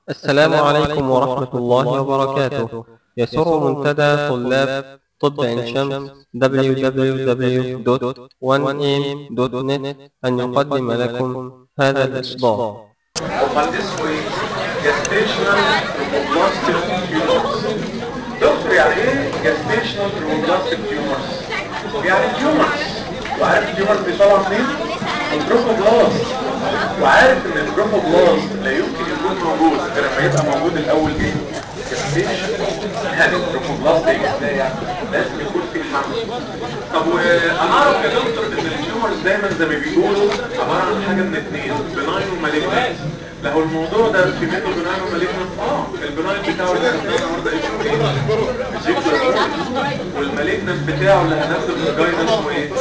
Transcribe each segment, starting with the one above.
السلام عليكم ورحمة الله وبركاته يسر منتدى طلاب طب عين شمس www.1am.net أن يقدم لكم هذا الإصدار وقد اسمه ايه؟ gestational tromboblastic tumors دكتور يعني ايه gestational tromboblastic tumors؟ يعني tumors وعارف التيومرز بيطلع منين؟ البروفوبلاست وعارف ان البروفوبلاست لا يمكن يكون موجود غير لما يبقى موجود الاول ايه؟ gestation يعني البروفوبلاست ازاي يعني؟ لازم يكون في حمل طب وانا اعرف يا دكتور ان التيومرز دايما زي ما بيقولوا عباره عن حاجه من اثنين بناين ومالجنت لو الموضوع ده في منه بناين ومالجنت اه البناين بتاعه اللي هناخده النهارده اسمه ايه؟ والمالجنت بتاعه اللي هناخده من الجايد اسمه ايه؟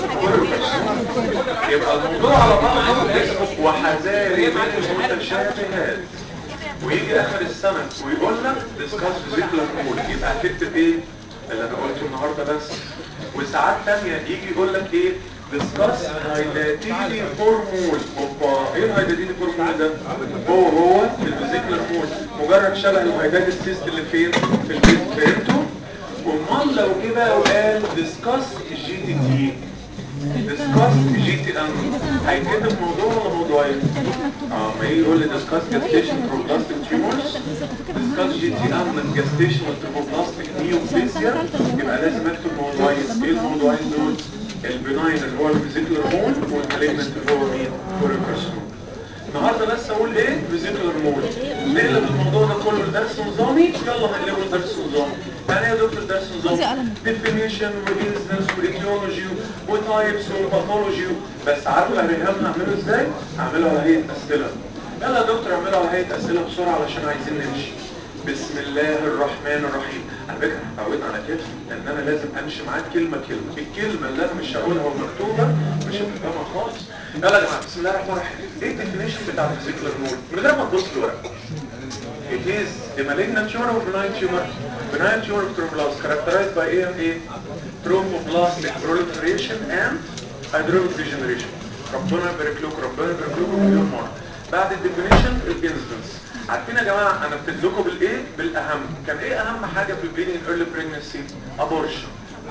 يبقى الموضوع على بعضه اسمه وحذاري من المتشابهات ويجي اخر السنه ويقول لك ديسكاس فيزيكال مول يبقى هتكتب ايه؟ اللي انا قلته النهارده بس وساعات تانية يجي يقول لك ايه ديسكاس هايداتيلي فورمول اوبا ايه الهايداتيلي فورمول ده هو هو الفيزيكال مول مجرد شبه الهايدات السيست اللي فين في البيت فهمتوا امال لو جه بقى وقال ديسكاس جي تي تي ديسكاس جي تي ام هيتكتب موضوع ولا موضوعين اه ما يجي يقول لي ديسكاس جاستيشن بروبلاستيك تيومرز ديسكاس جي تي ام جاستيشن بروبلاستيك نيوبليزيا يبقى لازم اكتب موضوعين ايه الموضوعين دول البناين اللي هو الفيزيكولار مول والمالجنت اللي هو مين كوريكارسينوم النهارده بس اقول ايه فيزيكولار مول نقلب الموضوع ده كله لدرس نظامي يلا هنقلبه لدرس نظامي يعني ايه يا دكتور درس نظامي ديفينيشن وانسنس وايديولوجي وتايبس وباثولوجي بس عارفه الرهام هعمله ازاي هعمله على هيئه اسئله يلا يا دكتور اعمله على هيئه اسئله بسرعه علشان عايزين نمشي بسم الله الرحمن الرحيم على فكره احنا اتعودنا على كده ان انا لازم امشي معاك كلمه كلمه الكلمه اللي انا مش هقولها ومكتوبه مش هتفهمها خالص يلا يا جماعه بسم الله الرحمن الرحيم ايه الديفينيشن بتاع الفيزيكال مول من غير ما تبص لورق It is a malignant tumor or benign tumor. Benign tumor of thromboblast characterized by AMA, thromboblastic proliferation and hydraulic degeneration. ربنا يبارك لكم ربنا يبارك لكم مليون مرة. بعد الديفينيشن الانسدنس. عارفين يا جماعة انا ابتدي لكم بالايه؟ بالاهم. كان ايه اهم حاجة في البريدنج ايرلي بريجنسي؟ ابورشن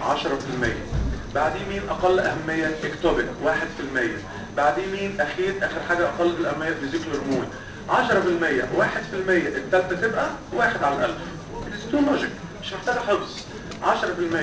10%. بعديه مين اقل اهمية؟ اكتوبيك 1%. بعديه مين اخير اخر حاجة اقل في الاهمية فيزيكولار مول 10% 1% التالتة تبقى واحد على الألف تو لوجيك مش محتاجة حفظ 10% 1%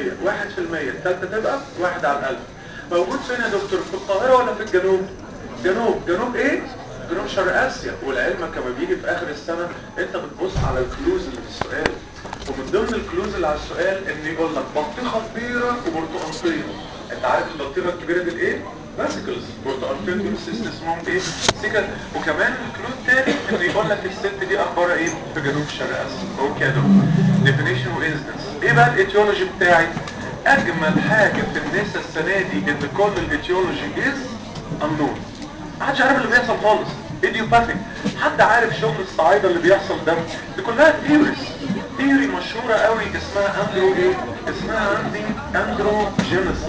التالتة تبقى واحد على الألف موجود فين يا دكتور في القاهرة ولا في الجنوب جنوب جنوب ايه جنوب شرق اسيا والعلم كما بيجي في اخر السنة انت بتبص على الكلوز اللي في السؤال ومن ضمن الكلوز اللي على السؤال ان يقول لك بطيخة كبيرة وبرتقانطية انت عارف البطيخة الكبيرة دي ايه باسيكلز برتقانتين دول سيست اسمهم ايه سيكل وكمان الكلود تاني انه يقول لك الست دي اخبارها ايه في جنوب شرق اسيا اوكي يا دكتور ديفينيشن وانستنس ايه بقى الايتيولوجي بتاعي اجمل حاجه في النساء السنه دي ان كل الايتيولوجي از انون ما حدش عارف اللي بيحصل خالص ايديوباثيك حد عارف شغل الصعايده اللي بيحصل ده دي كلها ثيوريز ثيوري مشهوره قوي اسمها اندرو ايه اسمها عندي اندرو جينيسيس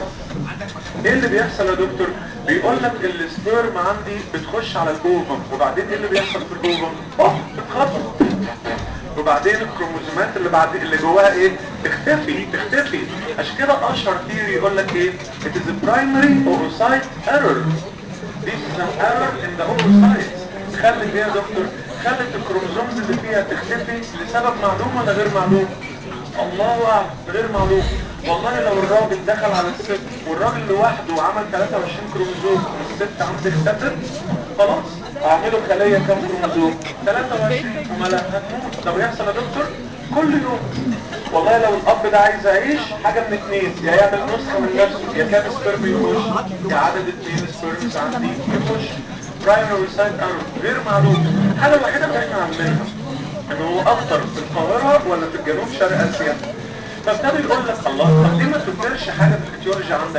ايه اللي بيحصل يا دكتور بيقول لك السبيرم عندي بتخش على الاوفم وبعدين ايه اللي بيحصل في الاوفم اوه بتخبط وبعدين الكروموسومات اللي بعد اللي جواها ايه تختفي تختفي عشان كده اشهر ثيوري يقول لك ايه it is a primary oocyte error this is an error in the oocytes خلت ايه يا دكتور خلت الكروموسومز اللي فيها تختفي لسبب معلوم ولا غير معلوم الله اعلم غير معلوم والله لو الراجل دخل على الست والراجل لوحده عمل 23 كروموزوم والست عندك اختفت خلاص اعملوا خلية كام كروموزوم 23 وملا هتموت طب يحصل يا دكتور كل يوم والله لو الاب ده عايز يعيش حاجة من اتنين يا يعمل نسخة من نفسه يا كام سبرم يخش يا عدد اتنين سبرمز عندي يخش برايمري سايت ايرور غير معلوم الحاجة الوحيدة اللي احنا عاملينها ان هو اكتر في القاهرة ولا في الجنوب شرق اسيا فابتدى يقول لك الله طب ليه ما تذكرش حاجة في الاتيولوجي عندك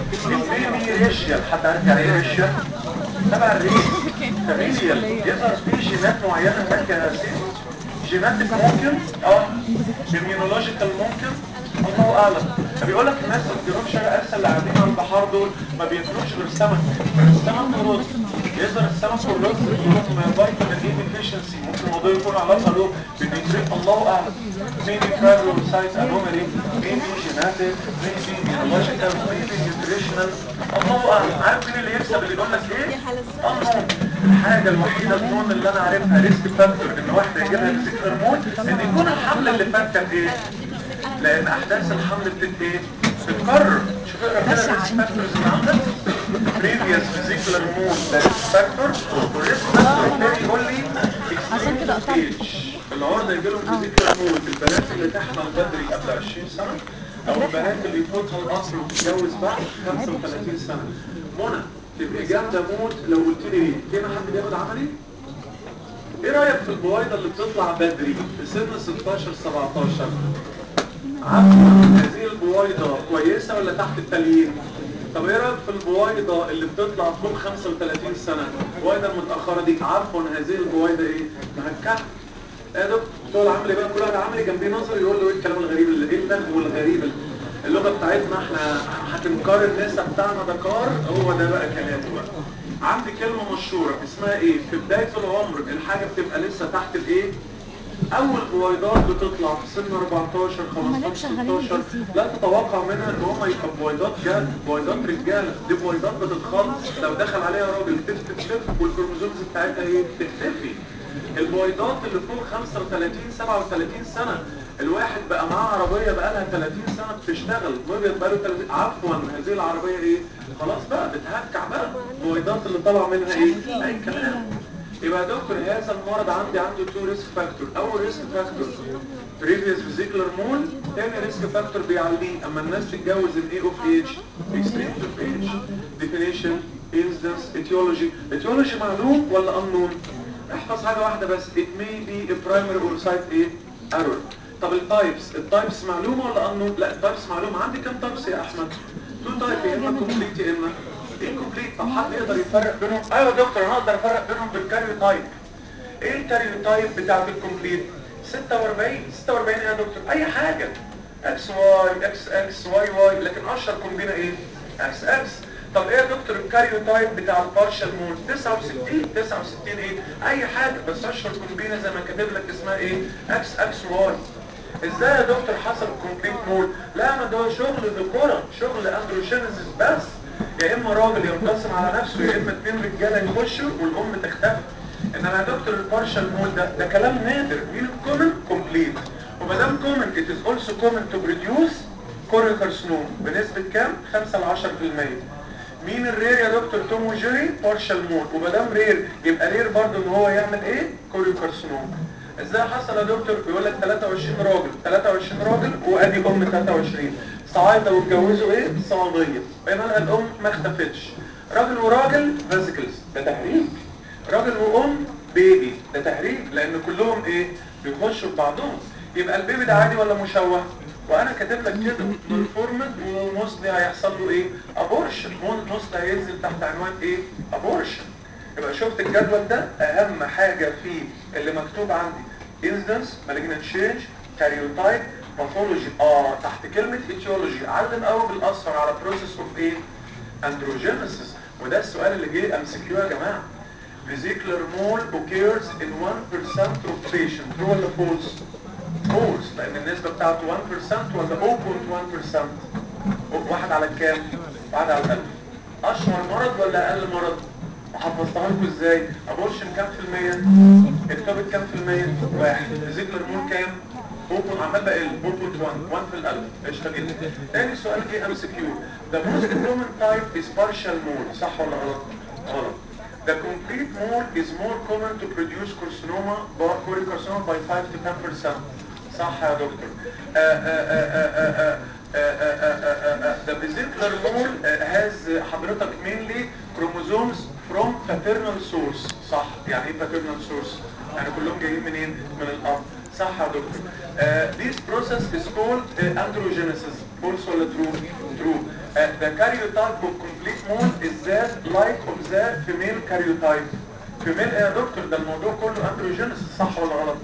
البيبي ريشيال حد عارف يعني ايه ريشيال؟ تبع الريش فاميليال يظهر فيه جينات معينة هناك يا سيدي جيناتك ممكن اه اميونولوجيكال ممكن الله اعلم فبيقول لك الناس اللي في جنوب شرق اسيا اللي قاعدين على البحار دول ما بياكلوش غير سمك السمك ورز يظهر السمك والرز يكون فيتامين اي ديفيشنسي ممكن الموضوع يكون علاقه له بالنيوتريت الله اعلم ميبي فايبروسايت انومالي ميبي جيناتيك ميبي بيولوجيكال ميبي نيوتريشنال الله اعلم عارف مين اللي يكسب اللي يقول لك ايه؟ الله الحاجه الوحيده النون اللي انا عارفها ريسك فاكتور ان واحده يجيبها ريسك هرمون ان يكون الحمل اللي فات كان ايه؟ لان احداث الحمل بتت ايه؟ بتتكرر شوف اقرا كده الريسك فاكتورز اللي عندك previous physical mood ده ريسك فاكتور والريسك فاكتور الثاني يقول لي عشان كده قطعت. extreme العرض يجي لهم فيزيكال مود البنات اللي تحمل بدري قبل 20 سنه او البنات اللي يفوتها القصر وتتجوز بعد 35 سنه منى تبقى جامده موت لو قلت لي ايه؟ فينا حد بياخد عملي؟ ايه رايك في البويضه اللي بتطلع بدري في سن 16 17 عفوا هذه البويضه كويسه ولا تحت التليين طب ايه رايك في البويضه اللي بتطلع فوق 35 سنه البويضه المتاخره دي عفوا هذه البويضه ايه مهكعه ايه يا دكتور بتوع العملي بقى كل واحد عملي جنبيه نظري يقول له ايه الكلام الغريب اللي ايه اللغو الغريب اللي اللغه بتاعتنا احنا هتنكار النساء بتاعنا ده كار هو ده بقى كلامه بقى عندي كلمه مشهوره اسمها ايه في بدايه العمر الحاجه بتبقى لسه تحت الايه اول بويضات بتطلع في سن 14 هم ليه 15 شغالين 16 بالجنسي لا تتوقع منها ان هم يبقى بويضات جال بويضات رجاله دي بويضات بتتخلص لو دخل عليها راجل تلف تلف والكروموزومز بتاعتها ايه تختفي البويضات اللي فوق 35 37 سنه الواحد بقى معاه عربيه بقى لها 30 سنه بتشتغل مبيض بقى له 30 عفوا هذه العربيه ايه خلاص بقى بتهكع بقى البويضات اللي طالعه منها ايه اي كلام يبقى يا دكتور هذا المرض عندي عنده تو ريسك فاكتور اول ريسك فاكتور بريفيوس فيزيكولار مول تاني ريسك فاكتور بيعليه اما الناس تتجوز الاي اوف ايج اكستريم اوف ايج ديفينيشن انستنس اتيولوجي اتيولوجي معلوم ولا انون احفظ حاجه واحده بس it may be a primary or site ايه error طب التايبس التايبس معلومه ولا انون لا التايبس معلومه عندي كام تايبس يا احمد تو تايب يا اما كومبليت يا اما انكمبليت طب حد يقدر يفرق بينهم ايوه يا دكتور انا اقدر افرق بينهم بالكاريو تايب ايه الكاريو تايب بتاعت الكومبليت 46 46 ايه يا دكتور اي حاجه اكس واي اكس اكس واي واي لكن اشهر كومبينه ايه اكس اكس طب ايه يا دكتور الكاريو تايب بتاع البارشال مول 69 69 ايه اي حاجه بس اشهر كومبينه زي ما كاتب لك اسمها ايه اكس اكس واي ازاي يا دكتور حصل كومبليت مول لا ما ده شغل ذكوره شغل اندروجينيسيس بس يا اما راجل ينقسم على نفسه يا اما اتنين رجاله يخشوا والام تختفي انما يا دكتور البارشال مول ده ده كلام نادر مين الكومن كومبليت وما دام كومن it is also common to produce كوريو كارسنوم بنسبه كام 5 ل 10% مين الرير يا دكتور توم وجيري بارشال مول وما دام رير يبقى رير برضه ان هو يعمل ايه كوريو كارسنوم ازاي حصل يا دكتور بيقول لك 23 راجل 23 راجل وادي ام 23 صعايده واتجوزوا ايه صعيديه بينما الام ما اختفتش راجل وراجل فيزيكلز ده تهريج راجل وام بيبي ده تهريج لان كلهم ايه بيخشوا في بعضهم يبقى البيبي ده عادي ولا مشوه وانا كاتب لك كده مونفورمد وموستلي هيحصل له ايه ابورشن موستلي هينزل تحت عنوان ايه ابورشن يبقى شفت الجدول ده اهم حاجة فيه اللي مكتوب عندي incidence malignant change karyotype pathology اه تحت كلمة etiology علم قوي بالاصفر على process of ايه androgenesis وده السؤال اللي جه ام سي كيو يا جماعة vesicular mole occurs in 1% of patient true ولا false false لان النسبة بتاعته 1% ولا 0.1% واحد على كام واحد على الألف اشهر مرض ولا اقل مرض حفظتها لكم ازاي ابورشن كام في المية اكتوبت كام في المية واحد زيجلر مول كام بوبون عمال بقل 0.1 1 في الالف قشطه جدا تاني سؤال جه ام سي كيو the most common type is partial mole صح ولا غلط غلط The complete mole is more common to produce carcinoma by carcinoma by 5 to 10% صح يا دكتور آه، آه، آه، آه، آه، آه، آه، آه، آه، The vesicular mole uh, has حضرتك mainly chromosomes from paternal source صح يعني ايه paternal source يعني كلهم جايين منين من الاب صح يا دكتور uh, this process is called uh, androgenesis false ولا true true uh, the karyotype of complete mole is that like of the female karyotype female ايه يا دكتور ده الموضوع كله androgenesis صح ولا غلط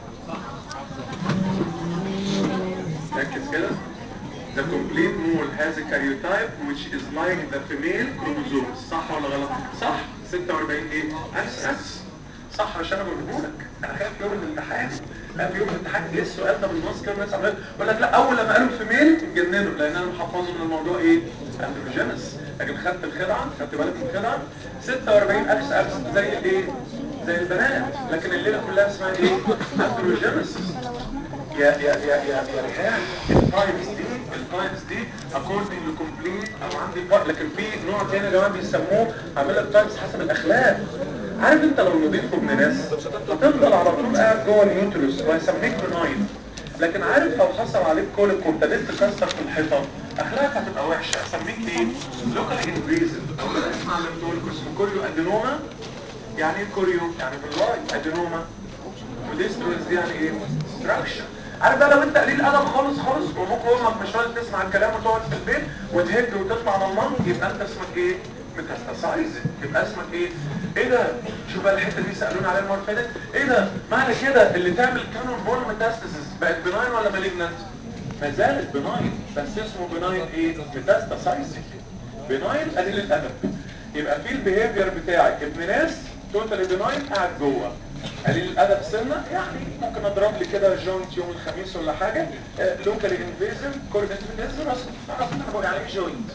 ركز كده The complete mole has a karyotype which is like the female chromosome صح ولا غلط؟ صح 46 ايه اكس اكس صح مش انا بقوله لك انا خايف يوم الامتحان لا في يوم الامتحان ايه السؤال ده بالنص كده الناس عماله يقول لك لا اول لما قالوا في ميل اتجننوا لان انا محفظه من الموضوع ايه اندروجينس لكن خدت الخدعه خدت بالك من الخدعه 46 اكس اكس زي الايه زي البنات لكن الليله كلها اسمها ايه اندروجينس يا يا يا يا يا ريحان التايمز دي التايمز دي according to complete او عندي فرق لكن في نوع تاني يا جماعه بيسموه عامل لك تايمز حسب الاخلاق عارف انت لو نضيف ابن ناس هتفضل على طول قاعد جوه اليوترس وهيسميك بناين لكن عارف لو حصل عليك كوليك وابتديت تكسر في الحيطه اخلاقك هتبقى وحشه اسميك ايه؟ لوكال انفيزيف او بدأ اسمع اللي بتقول اسمه كوريو ادينوما يعني ايه كوريو؟ يعني في اللاي ادينوما وديستروز دي يعني ايه؟ ستراكشر عارف بقى لو انت قليل ادب خالص خالص وابوك وامك مش راضي تسمع الكلام وتقعد في البيت وتهج وتطلع من المنطق يبقى انت اسمك ايه؟ ميتاستاسايز يبقى اسمك ايه؟ ايه ده؟ شوف بقى الحته دي سالونا عليها المره اللي فاتت ايه ده؟ معنى كده اللي تعمل كانون بول ميتاستاسيس بقت بناين ولا مالجنانت؟ ما زالت بناين بس اسمه بناين ايه؟ ميتاستاسايز بناين قليل الادب يبقى في البيهيفير بتاعك ابن ناس توتالي بناين قاعد جوه قليل الادب سنه يعني ممكن اضرب لي كده جوينت يوم الخميس ولا حاجه لوكالي انفيزيف كورنيتيف ديزرس اعرف انا بقول يعني ايه جوينت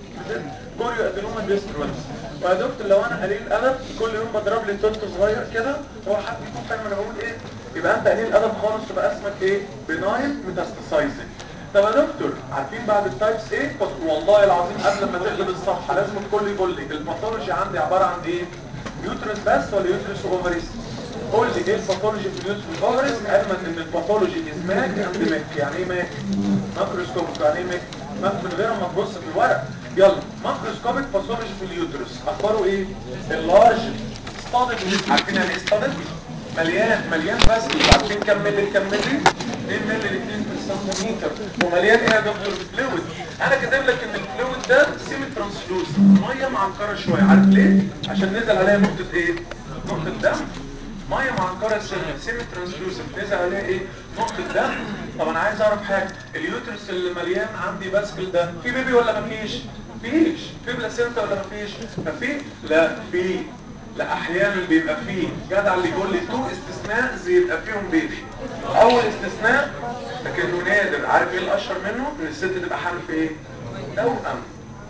كوريو ادينوما ديستروينس ويا دكتور لو انا قليل الادب كل يوم بضرب لي توت صغير كده هو حد يكون فاهم انا بقول ايه يبقى انت قليل الادب خالص تبقى اسمك ايه بناين ميتاستاسايزنج طب يا دكتور عارفين بعد التايبس ايه والله العظيم قبل ما تقلب الصفحه لازم الكل يقول لي الباثولوجي عندي عباره عن ايه يوترس بس ولا يوترس اوفريس قول لي ايه الباثولوجي في اليوترس اوفريس علما ان الباثولوجي از ماك اند ماك يعني ايه ماك ماكروسكوبيك يعني ايه ماك ماك من غير ما تبص في الورق يلا ماكروسكوبيك باثولوجي في اليوترس اخباره ايه اللارج ستادد عارفين يعني ايه ستادد مليان مليان بس عارفين كم ملي كم ملي 2 ملي ل 2 سنتيمتر ومليان ايه يا دكتور فلويد انا كاتب لك ان الفلويد ده سيمي ترانسلوز ميه معكره شويه عارف ليه عشان نزل عليها نقطه ايه نقطه دم ميه معكره سيمي ترانسلوسنت نزل عليها ايه نقطه دم طب انا عايز اعرف حاجه اليوترس اللي مليان عندي باسكل ده في بيبي ولا مفيش فيش في بلاسينتا ولا مفيش ففي لا في لا احيانا بيبقى فيه جدع اللي يقول لي تو استثناء يبقى فيهم بيبي اول استثناء لكنه نادر عارف ايه الاشهر منه ان الست تبقى حامل في ايه توأم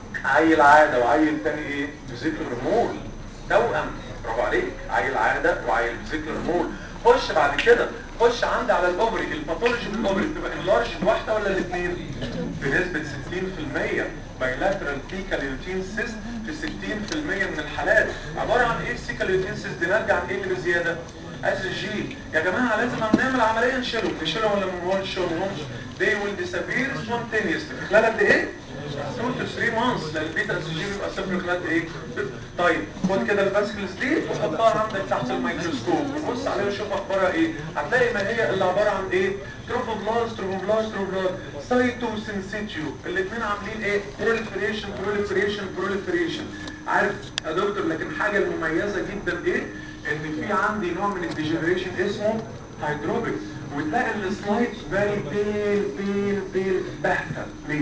عيل عاده وعيل تاني ايه بذكر رمول توأم برافو عليك عيل عاده وعيل بذكر رمول خش بعد كده خش عندي على الاوفري الباثولوجي في الاوفري بتبقى انلارج واحده ولا الاثنين بنسبه 60% بايلاترال بيكاليوتين سيست في 60% من الحالات عباره عن ايه السيكاليوتين سيست دي نرجع عن ايه اللي بزياده اس جي يا جماعه لازم نعمل عمليه نشيلهم نشيلهم ولا ما نشيلهمش they will disappear spontaneously في خلال قد ايه 2 to 3 months لان البيتا اس جي بيبقى صفر خلال ايه طيب خد كده الفاسكلز دي وحطها عندك تحت الميكروسكوب وبص عليها وشوف اخبارها ايه هتلاقي ما هي اللي عباره عن ايه تروفوبلاست تروفوبلاست تروفوبلاست سايتوسينسيتيو الاثنين عاملين ايه بروليفريشن بروليفريشن بروليفريشن عارف يا دكتور لكن حاجه المميزه جدا ايه ان في عندي نوع من الديجنريشن اسمه هيدروبيك وتلاقي السلايد فيري بيل بيل بيل باهته ليه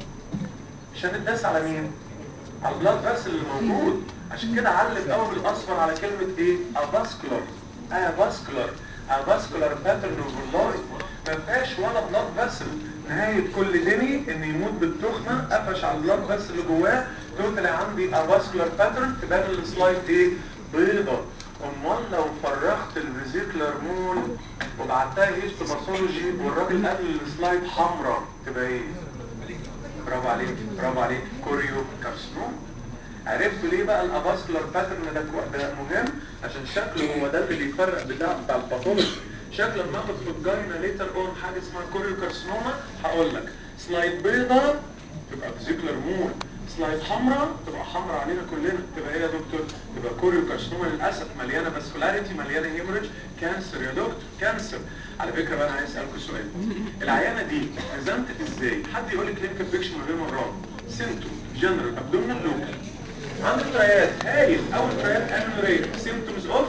عشان الداس على مين على البلاد بس اللي موجود عشان كده علم قوي بالاصفر على كلمه ايه افاسكولار افاسكولار افاسكولار باترن اوف اللايف ما فيهاش ولا بلاد فيسل نهايه كل دني ان يموت بالتخمه قفش على البلاد بس اللي جواه توتالي عندي افاسكولار باترن تبان السلايد ايه بيضه امال لو فرغت الفيزيكلر مول وبعتها هيستوباثولوجي والراجل قال السلايد حمراء تبقى ايه برافو عليك برافو عليك كوريو كارسنوم عرفت ليه بقى الافاسكولار باترن ده ده مهم عشان شكله هو ده اللي بيفرق بتاع بتاع الباثولوجي شكل لما اخد في الجاينا ليتر اون حاجه اسمها كوريو كارسنوما هقول لك سلايد بيضه تبقى فيزيكلر مول سلايد حمراء تبقى حمراء علينا كلنا تبقى ايه يا دكتور تبقى كوريو كارسنوما للاسف مليانه فاسكولاريتي مليانه هيموريج كانسر يا دكتور كانسر على فكره بقى انا عايز اسالكم سؤال العيانه دي نظمتك ازاي حد يقول لي كلينيكال بيكشن من غير مرات سيمتوم جنرال ابدومينال لوكال عندي تريات هايل اول تريات امنوريا سيمتومز اوف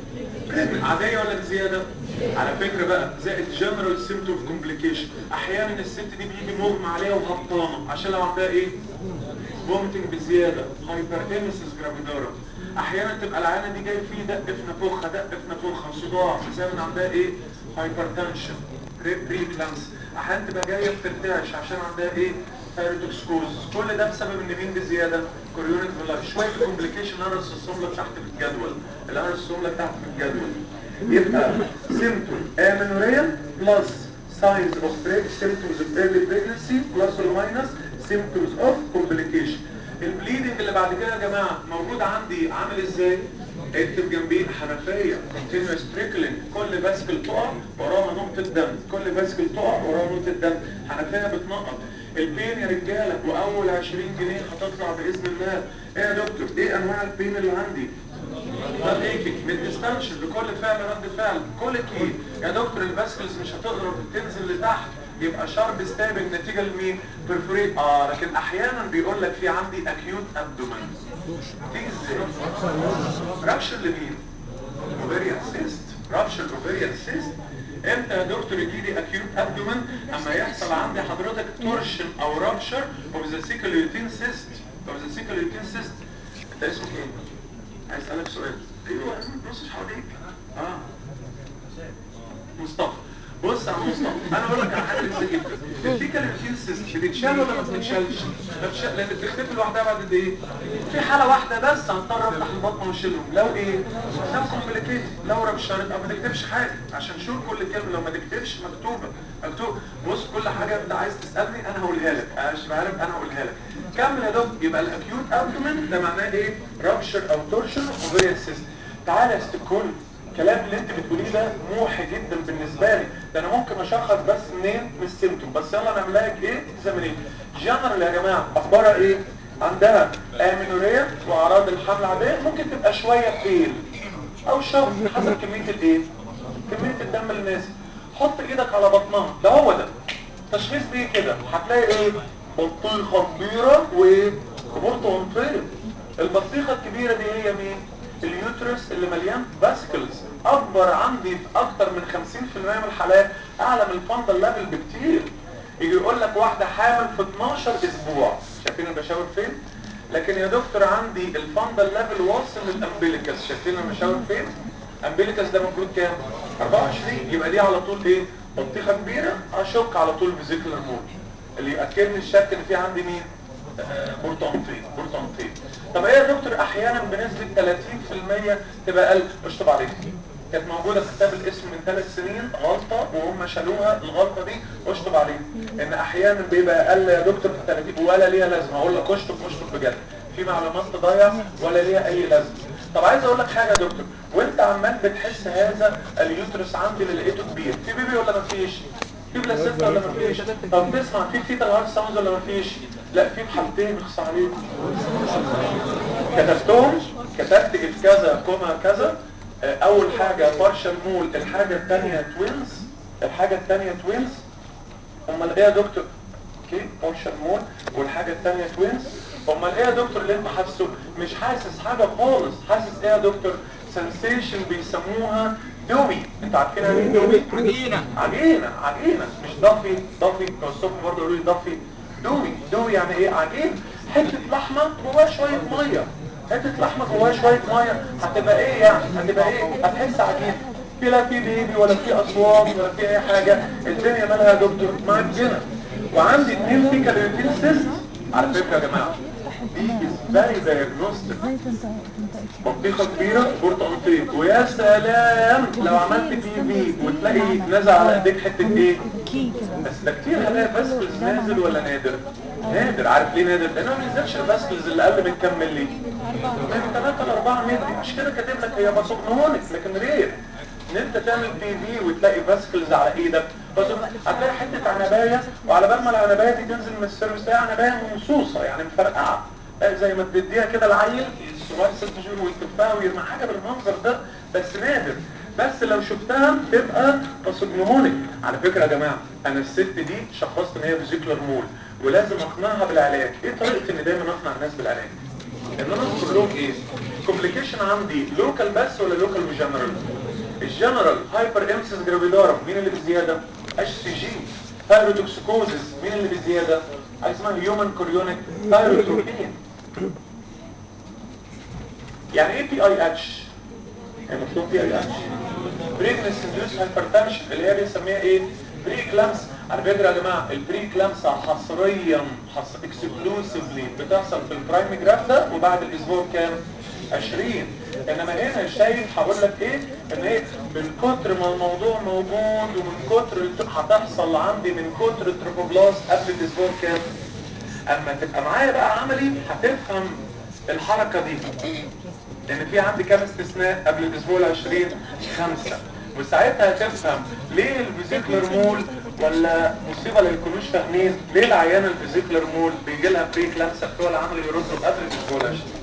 عاديه ولا بزياده على فكره بقى زائد جنرال سيمتوم كومبليكيشن احيانا الست دي بيجي مغمى عليها وهبطانه عشان لو عندها ايه فومتنج بزياده هايبر ايمسيس جرافيدورا احيانا تبقى العيانه دي جاي فيه دق في نافوخها دق في نافوخها صداع بسبب ان عندها ايه هايبرتنشن بريكلامس احيانا تبقى جايه بترتعش عشان عندها ايه ثايرويدوكسكوز كل ده بسبب ان مين بزياده كوريونيك فيلاج شويه كومبليكيشن انا رسمهم لك تحت في الجدول اللي انا رسمهم لك تحت في الجدول يبقى سيمتوم امينوريا بلس signs of pre- symptoms of early pregnancy plus or minus symptoms of complication البليدنج اللي بعد كده يا جماعه موجود عندي عامل ازاي اكتب جنبيه حنفيه continuous trickling كل باسكل تقع وراها نقطه دم كل باسكل تقع وراها نقطه دم حنفيه بتنقط البين يا رجاله واول 20 جنيه هتطلع باذن الله ايه يا دكتور ايه انواع البين اللي عندي ده ايكك من ديستنشن لكل فعل رد فعل كل كي يا دكتور الباسكلز مش هتقدر تنزل لتحت يبقى شارب ستابنج نتيجه لمين برفوريت اه لكن احيانا بيقول لك في عندي اكيوت ابدومن تيجي ازاي رابشر لمين اوفيريان سيست رابشر اوفيريان سيست امتى يا دكتور يجي لي اكيوت ابدومن اما يحصل عندي حضرتك تورشن او رابشر اوف ذا سيكوليوتين سيست اوف ذا سيكوليوتين سيست انت اسمك ايه عايز اسالك سؤال ايوه بص حواليك اه مصطفى بص يا عم مصطفى انا اقول لك على حاجه لسه جدا في كلمتين سيست بتتشال ولا ما بتتشالش ما بتتشال لان بتختفي لوحدها بعد قد ايه في حاله واحده بس هنضطر افتح البطن واشيلهم لو ايه لو كومبليكيت لو ربشرت او ما تكتبش حاجه عشان شوف كل كلمه لو ما تكتبش مكتوبه مكتوب بص كل حاجه انت عايز تسالني انا هقولها لك مش عارف انا هقولها لك كمل يا دكتور يبقى الاكيوت ابدومن ده معناه ايه رابشر او تورشن اوفيريان سيست تعالى يا ستكول الكلام اللي انت بتقوليه ده موحي جدا بالنسبه لي ده انا ممكن اشخص بس منين من السيمتوم بس يلا نعمل لها ايه اكزامينيشن جنرال يا جماعه اخبارها ايه عندها امينوريا واعراض الحمل عاديه ممكن تبقى شويه فيل او شوك حسب كميه الايه كميه الدم اللي نازل حط ايدك على بطنها ده هو ده تشخيص بيه كده هتلاقي ايه بطيخه كبيره وايه وبرتقانتين البطيخه الكبيره دي هي مين اليوترس اللي مليان فاسكلز اكبر عندي في اكتر من 50% من الحالات اعلى من الفندل ليفل بكتير يجي يقول لك واحده حامل في 12 اسبوع شايفين البشاور فين لكن يا دكتور عندي الفندل ليفل واصل للامبليكس شايفين البشاور فين امبليكس ده المفروض كام 24 يبقى دي على طول ايه بطيخه كبيره اشك على طول بذكر الموت اللي ياكدني الشك ان في عندي مين برتقانتين برتقانتين طب ايه يا دكتور احيانا بنسبه 30% تبقى اقل اشطب عليها كانت موجوده في كتاب الاسم من ثلاث سنين غلطه وهم شالوها الغلطه دي اشطب عليها ان احيانا بيبقى اقل يا دكتور في 30 ولا ليها لازمه اقول لك اشطب اشطب بجد في معلومات تضيع ولا ليها اي لازمه طب عايز اقول لك حاجه يا دكتور وانت عمال بتحس هذا اليوترس عندي اللي لقيته كبير في بيبي ولا مفيش في بلاسيتا ولا مفيش طب تسمع في فيتال هارت ساوندز ولا مفيش لا في بحالتين اخص عليكم كتبتهم كتبت if كذا كوما كذا اول حاجة بارشل مول الحاجة الثانية توينز الحاجة الثانية توينز امال ايه يا دكتور اوكي بارشل مول والحاجة الثانية توينز امال ايه يا دكتور اللي انت حاسه مش حاسس حاجة خالص حاسس ايه يا دكتور سنسيشن بيسموها دوي انت عارفين يعني ايه دوي عجينة عجينة عجينة مش ضفي ضفي كانوا الصبح برضه يقولوا لي ضفي دوي دوي يعني ايه عجين حتة لحمة جواها شوية مية حتة لحمة جواها شوية مية هتبقى ايه يعني هتبقى ايه هتحس عجين في لا في بيبي ولا في اصوات ولا في اي حاجة الدنيا مالها يا دكتور معجنة وعندي اتنين في كاليوتين سيست على فكرة يا جماعة دي ازاي دايجنوستيك ازاي تنت تنت بطيخة كبيرة برتقانتين ويا سلام لو عملت بي في وتلاقي نزل على ايديك حتة ايه كي كده بس ده كتير هلاقي باسكلز نازل ولا نادر نادر عارف ليه نادر لانه ما بينزلش الباسكلز اللي اقل من كام ملي من 3 ل 4 ملي عشان كده كاتب لك هي بصقنونك لكن رير ان انت تعمل بي في وتلاقي باسكلز على ايدك بس هتلاقي حته عنبايه وعلى بال ما العنبايه دي تنزل من السيرفس تلاقي عنبايه ممصوصه يعني مفرقعه زي ما تديها كده العيل الصغير ست شهور ويكفها ويرمي حاجه بالمنظر ده بس نادر بس لو شفتها تبقى باسجنومونيك على فكره يا جماعه انا الست دي شخصت ان هي فيزيكولار مول ولازم اقنعها بالعلاج ايه طريقه ان دايما اقنع الناس بالعلاج ان انا اذكر لهم ايه كومبليكيشن عندي لوكال بس ولا لوكال وجنرال الجنرال هايبر امسيس جرافيدارم مين اللي بزياده اتش سي جي ثايروتوكسيكوزيس مين اللي بزياده حاجه اسمها هيومن كوريونيك ثايروتروبين يعني ايه بي اي اتش يعني مكتوب بي اي اتش بريجنس اندوس هايبرتنشن اللي هي بنسميها ايه بري كلامس على فكره يا جماعه البري كلامس حصريا حص اكسكلوسيفلي بتحصل في البرايم جرافتا وبعد الاسبوع كام 20 انما هنا شايف هقول لك ايه ان ايه من كتر ما الموضوع موجود ومن كتر الت- هتحصل عندي من كتر التروفوبلاست قبل الاسبوع كام اما تبقى معايا بقى عملي هتفهم الحركه دي لان في عندي كام استثناء قبل الاسبوع العشرين خمسة وساعتها تفهم ليه الفيزيكلر مول ولا مصيبة اللي يكونوش فاهمين ليه العيانة الفيزيكلر مول بيجي لها بريك لمسة بتوع العمل يردوا قبل الاسبوع العشرين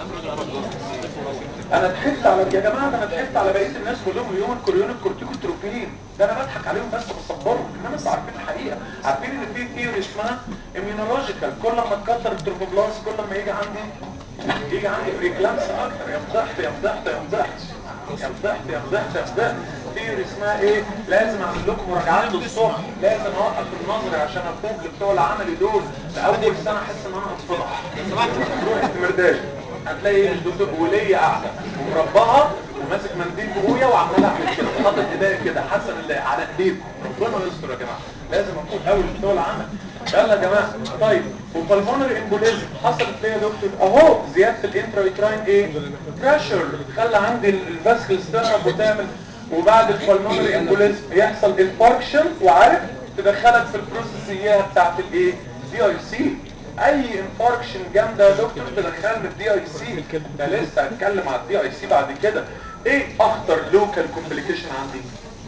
انا ضحكت على يا جماعه ده انا ضحكت على بقيه الناس كلهم اليوم الكوريون الكورتيكوتروفين ده انا بضحك عليهم بس بصبرهم انما انتوا عارفين الحقيقه عارفين ان في ثيوري اسمها immunological كل ما تكتر التروفوبلاست كل ما يجي عندي يجي عندي بريكلامس اكتر يا فضحت يا فضحت يا فضحت يا فضحت يا فضحت يا فضحت ثيوري اسمها ايه لازم اعمل لكم مراجعات الصبح لازم اوقف النظر عشان افوق لبتوع العملي دول لاول سنه احس ان انا هتفضح تروح التمرداج هتلاقي الدكتور ولية قاعدة ومربعة وماسك منديل بقوية وعمال اعمل كده حاطط ايديا كده حاسس ان اللي على ايديكم ربنا يستر يا جماعة لازم اكون اول بتوع العمل يلا يا جماعة طيب والبلمونري امبوليزم حصلت ليه يا دكتور اهو زيادة الانترايتراين ايه بريشر خلى عندي الفاسكل ستارب وتعمل وبعد البلمونري امبوليزم يحصل انفاركشن وعارف تدخلك في البروسيس اياها بتاعت الايه دي اي سي اي انفاركشن جامده يا دكتور تدخلني في دي اي سي ده لسه هتكلم على الدي اي سي بعد كده ايه اخطر لوكال كومبليكيشن عندي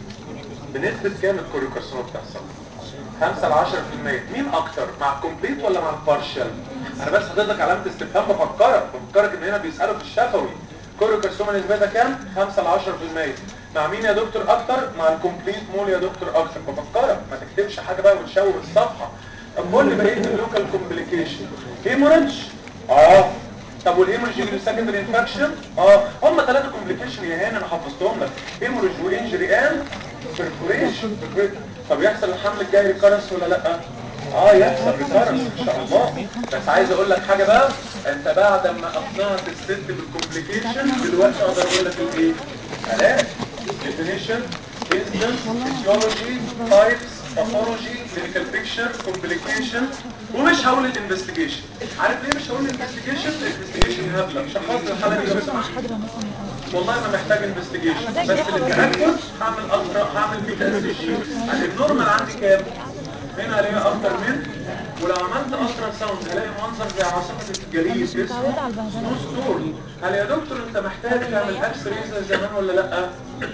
بنسبه كام الكوريوكارسينوما بتحصل 5 ل 10% مين اكتر مع الكومبليت ولا مع البارشال انا بس حضرتك علامه استفهام بفكرك بفكرك ان هنا بيسالوا في الشفوي كوريوكارسينوما نسبتها كام 5 ل 10% مع مين يا دكتور اكتر مع الكومبليت مول يا دكتور اكتر بفكرك ما تكتبش حاجه بقى وتشوه الصفحه طب قول لي بقيه اللوكال كومبليكيشن هيموريدج اه طب والهيموريدج يجي سكندري انفكشن اه هم ثلاثه كومبليكيشن يا هاني انا حفظتهم لك هيموريدج وانجري ان بيرفوريشن طب يحصل الحمل الجاي ريكارنس ولا لا اه يحصل ريكارنس ان شاء الله بس عايز اقول لك حاجه بقى انت بعد ما اقنعت الست بالكومبليكيشن دلوقتي اقدر اقول لك الايه علاج definition instance physiology types pathology clinical picture complication ومش هقول الانفستيجيشن عارف ليه مش هقول الانفستيجيشن الانفستيجيشن هبله شخصت الحاله دي لو سمحت والله ما محتاج انفستيجيشن بس للتاكد هعمل الترا هعمل بيتا اس جي النورمال عندي كام هنا الاقي اكتر من ولو عملت الترا ساوند هلاقي منظر زي عاصفه الجليد اسمه سنو ستور هل يا دكتور انت محتاج تعمل اكس راي زي زمان ولا لا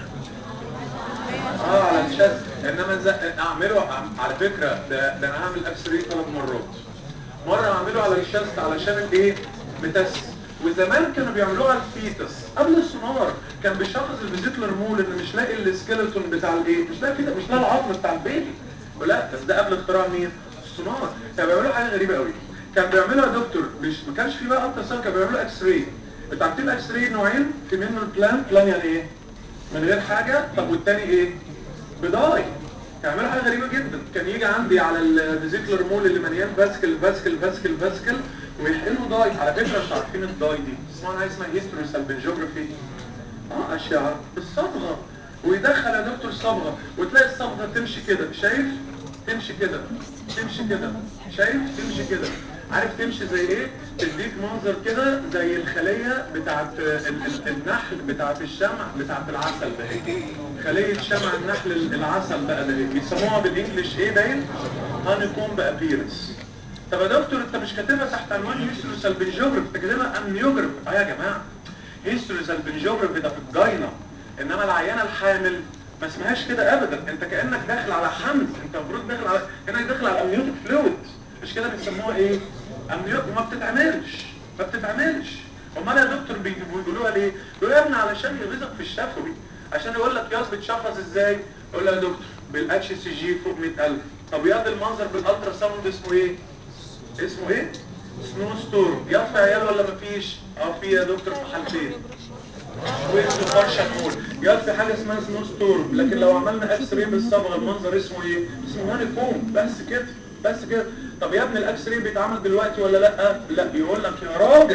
اه على الشات انما ز- اعمله أعم- على فكره ده, ده انا هعمل اكس راي ثلاث مرات مره اعمله على الشست علشان الايه بتس وزمان كانوا بيعملوها على الفيتس قبل السونار كان بيشخص الفيزيكلر مول ان مش لاقي السكيلتون بتاع الايه مش لاقي كده مش لاقي العظم بتاع البيبي لا بس ده قبل اختراع مين السونار كانوا بيعملوا حاجه غريبه قوي كان بيعملوا يا دكتور مش ما كانش في بقى الترا ساوند كانوا بيعملوا اكس راي انتوا عارفين الاكس راي نوعين في منه البلان بلان يعني ايه من غير حاجه طب والتاني ايه بداي يعملوا حاجه غريبه جدا كان يجي عندي على الفيزيكلر مول اللي مليان فاسكل فاسكل فاسكل فاسكل ويحقنوا داي على فكره انتوا عارفين الداي دي اسمها حاجه اسمها هيستوري سالبنجوجرافي اه اشعه بالصبغه ويدخل يا دكتور صبغه وتلاقي الصبغه تمشي كده شايف تمشي كده تمشي كده شايف تمشي كده عارف تمشي زي ايه تديك منظر كده زي الخليه بتاعت ال- ال- النحل بتاعت الشمع بتاعت العسل ده ايه خليه شمع النحل ال- العسل بقى ده ايه بيسموها بالانجلش ايه باين هاني كومب ابيرنس طب يا دكتور انت مش كاتبها تحت عنوان هيستوري سالبنجوجراف انت كاتبها امنيوجراف اه يا جماعه هيستوري سالبنجوجراف ده في الجاينه انما العيانه الحامل ما اسمهاش كده ابدا انت كانك داخل على حمل انت المفروض داخل على كانك داخل على امنيوتيك فلويد مش كده بيسموها ايه امنيوت وما بتتعملش ما بتتعملش امال يا دكتور بي- بيقولوها ليه بيقولوا يا ابني علشان يغيظك في الشفوي عشان يقول لك ياس بتشخص ازاي يقول له يا دكتور بالاتش سي جي فوق 100000 طب ياض المنظر بالالترا ساوند اسمه ايه اسمه ايه سنو ستورم يطفي عيال ولا مفيش اه في يا دكتور في حالتين ويسمو فرشة نقول يطفي حاجة اسمها سنو ستورم لكن لو عملنا اكس راي بالصبغة المنظر اسمه ايه اسمه هاني كوم بس كده بس كده طب يا ابني الاكس راي بيتعمل دلوقتي ولا لا لا يقول لك يا راجل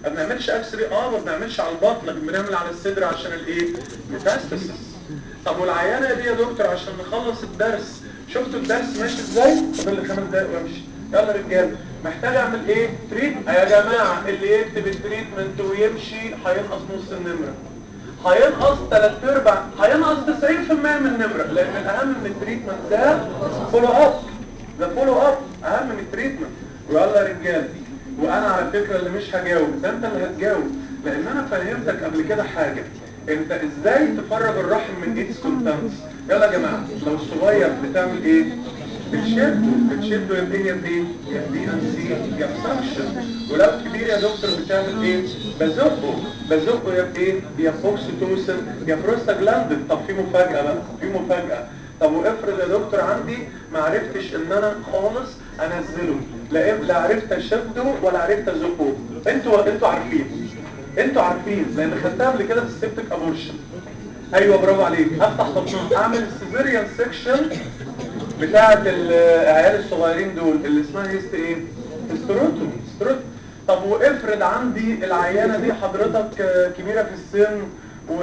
ما بنعملش اكس راي اه ما بنعملش على البطن لكن بنعمل على الصدر عشان الايه ميتاستاسيس طب والعيانه دي يا دكتور عشان نخلص الدرس شفتوا الدرس ماشي ازاي فاضل لي خمس دقايق وامشي يلا يا رجاله محتاج اعمل ايه تريت يا جماعه اللي يكتب التريتمنت ويمشي هينقص نص النمره هينقص ثلاث ارباع هينقص 90% من النمره لان الاهم من التريتمنت ده فولو اب ده فولو اب اهم من التريتمنت ويلا يا رجاله وانا على فكره اللي مش هجاوب ده انت اللي هتجاوب لان انا فهمتك قبل كده حاجه انت ازاي تفرج الرحم من ايدز كونتنس يلا يا جماعه لو الصغير بتعمل ايه بتشده بتشده يا ايه يا ايه يا دي ان سي يا سكشن ولو كبير يا دكتور بتعمل ايه بزقه بزقه يا ايه يا فوكسيتوسن يا بروستاجلاندين طب في مفاجاه بقى في مفاجاه طب وافرض يا دكتور عندي ما عرفتش ان انا خالص انزله لا لا عرفت اشده ولا عرفت ازقه انتوا انتوا عارفين انتوا عارفين لان خدتها قبل كده في السيبتك ابورشن ايوه برافو عليك افتح بطنها اعمل السيزيريان سيكشن بتاعه العيال الصغيرين دول اللي اسمها هيست ايه هيستروتومي هيستروتومي طب وافرض عندي العيانه دي حضرتك آه، كبيره في السن و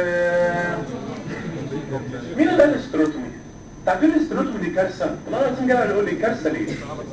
مين اللي قال الاستروتومي تعرفين الاستروتومي دي كارثه والله لازم جاي يقول لي كارثه ليه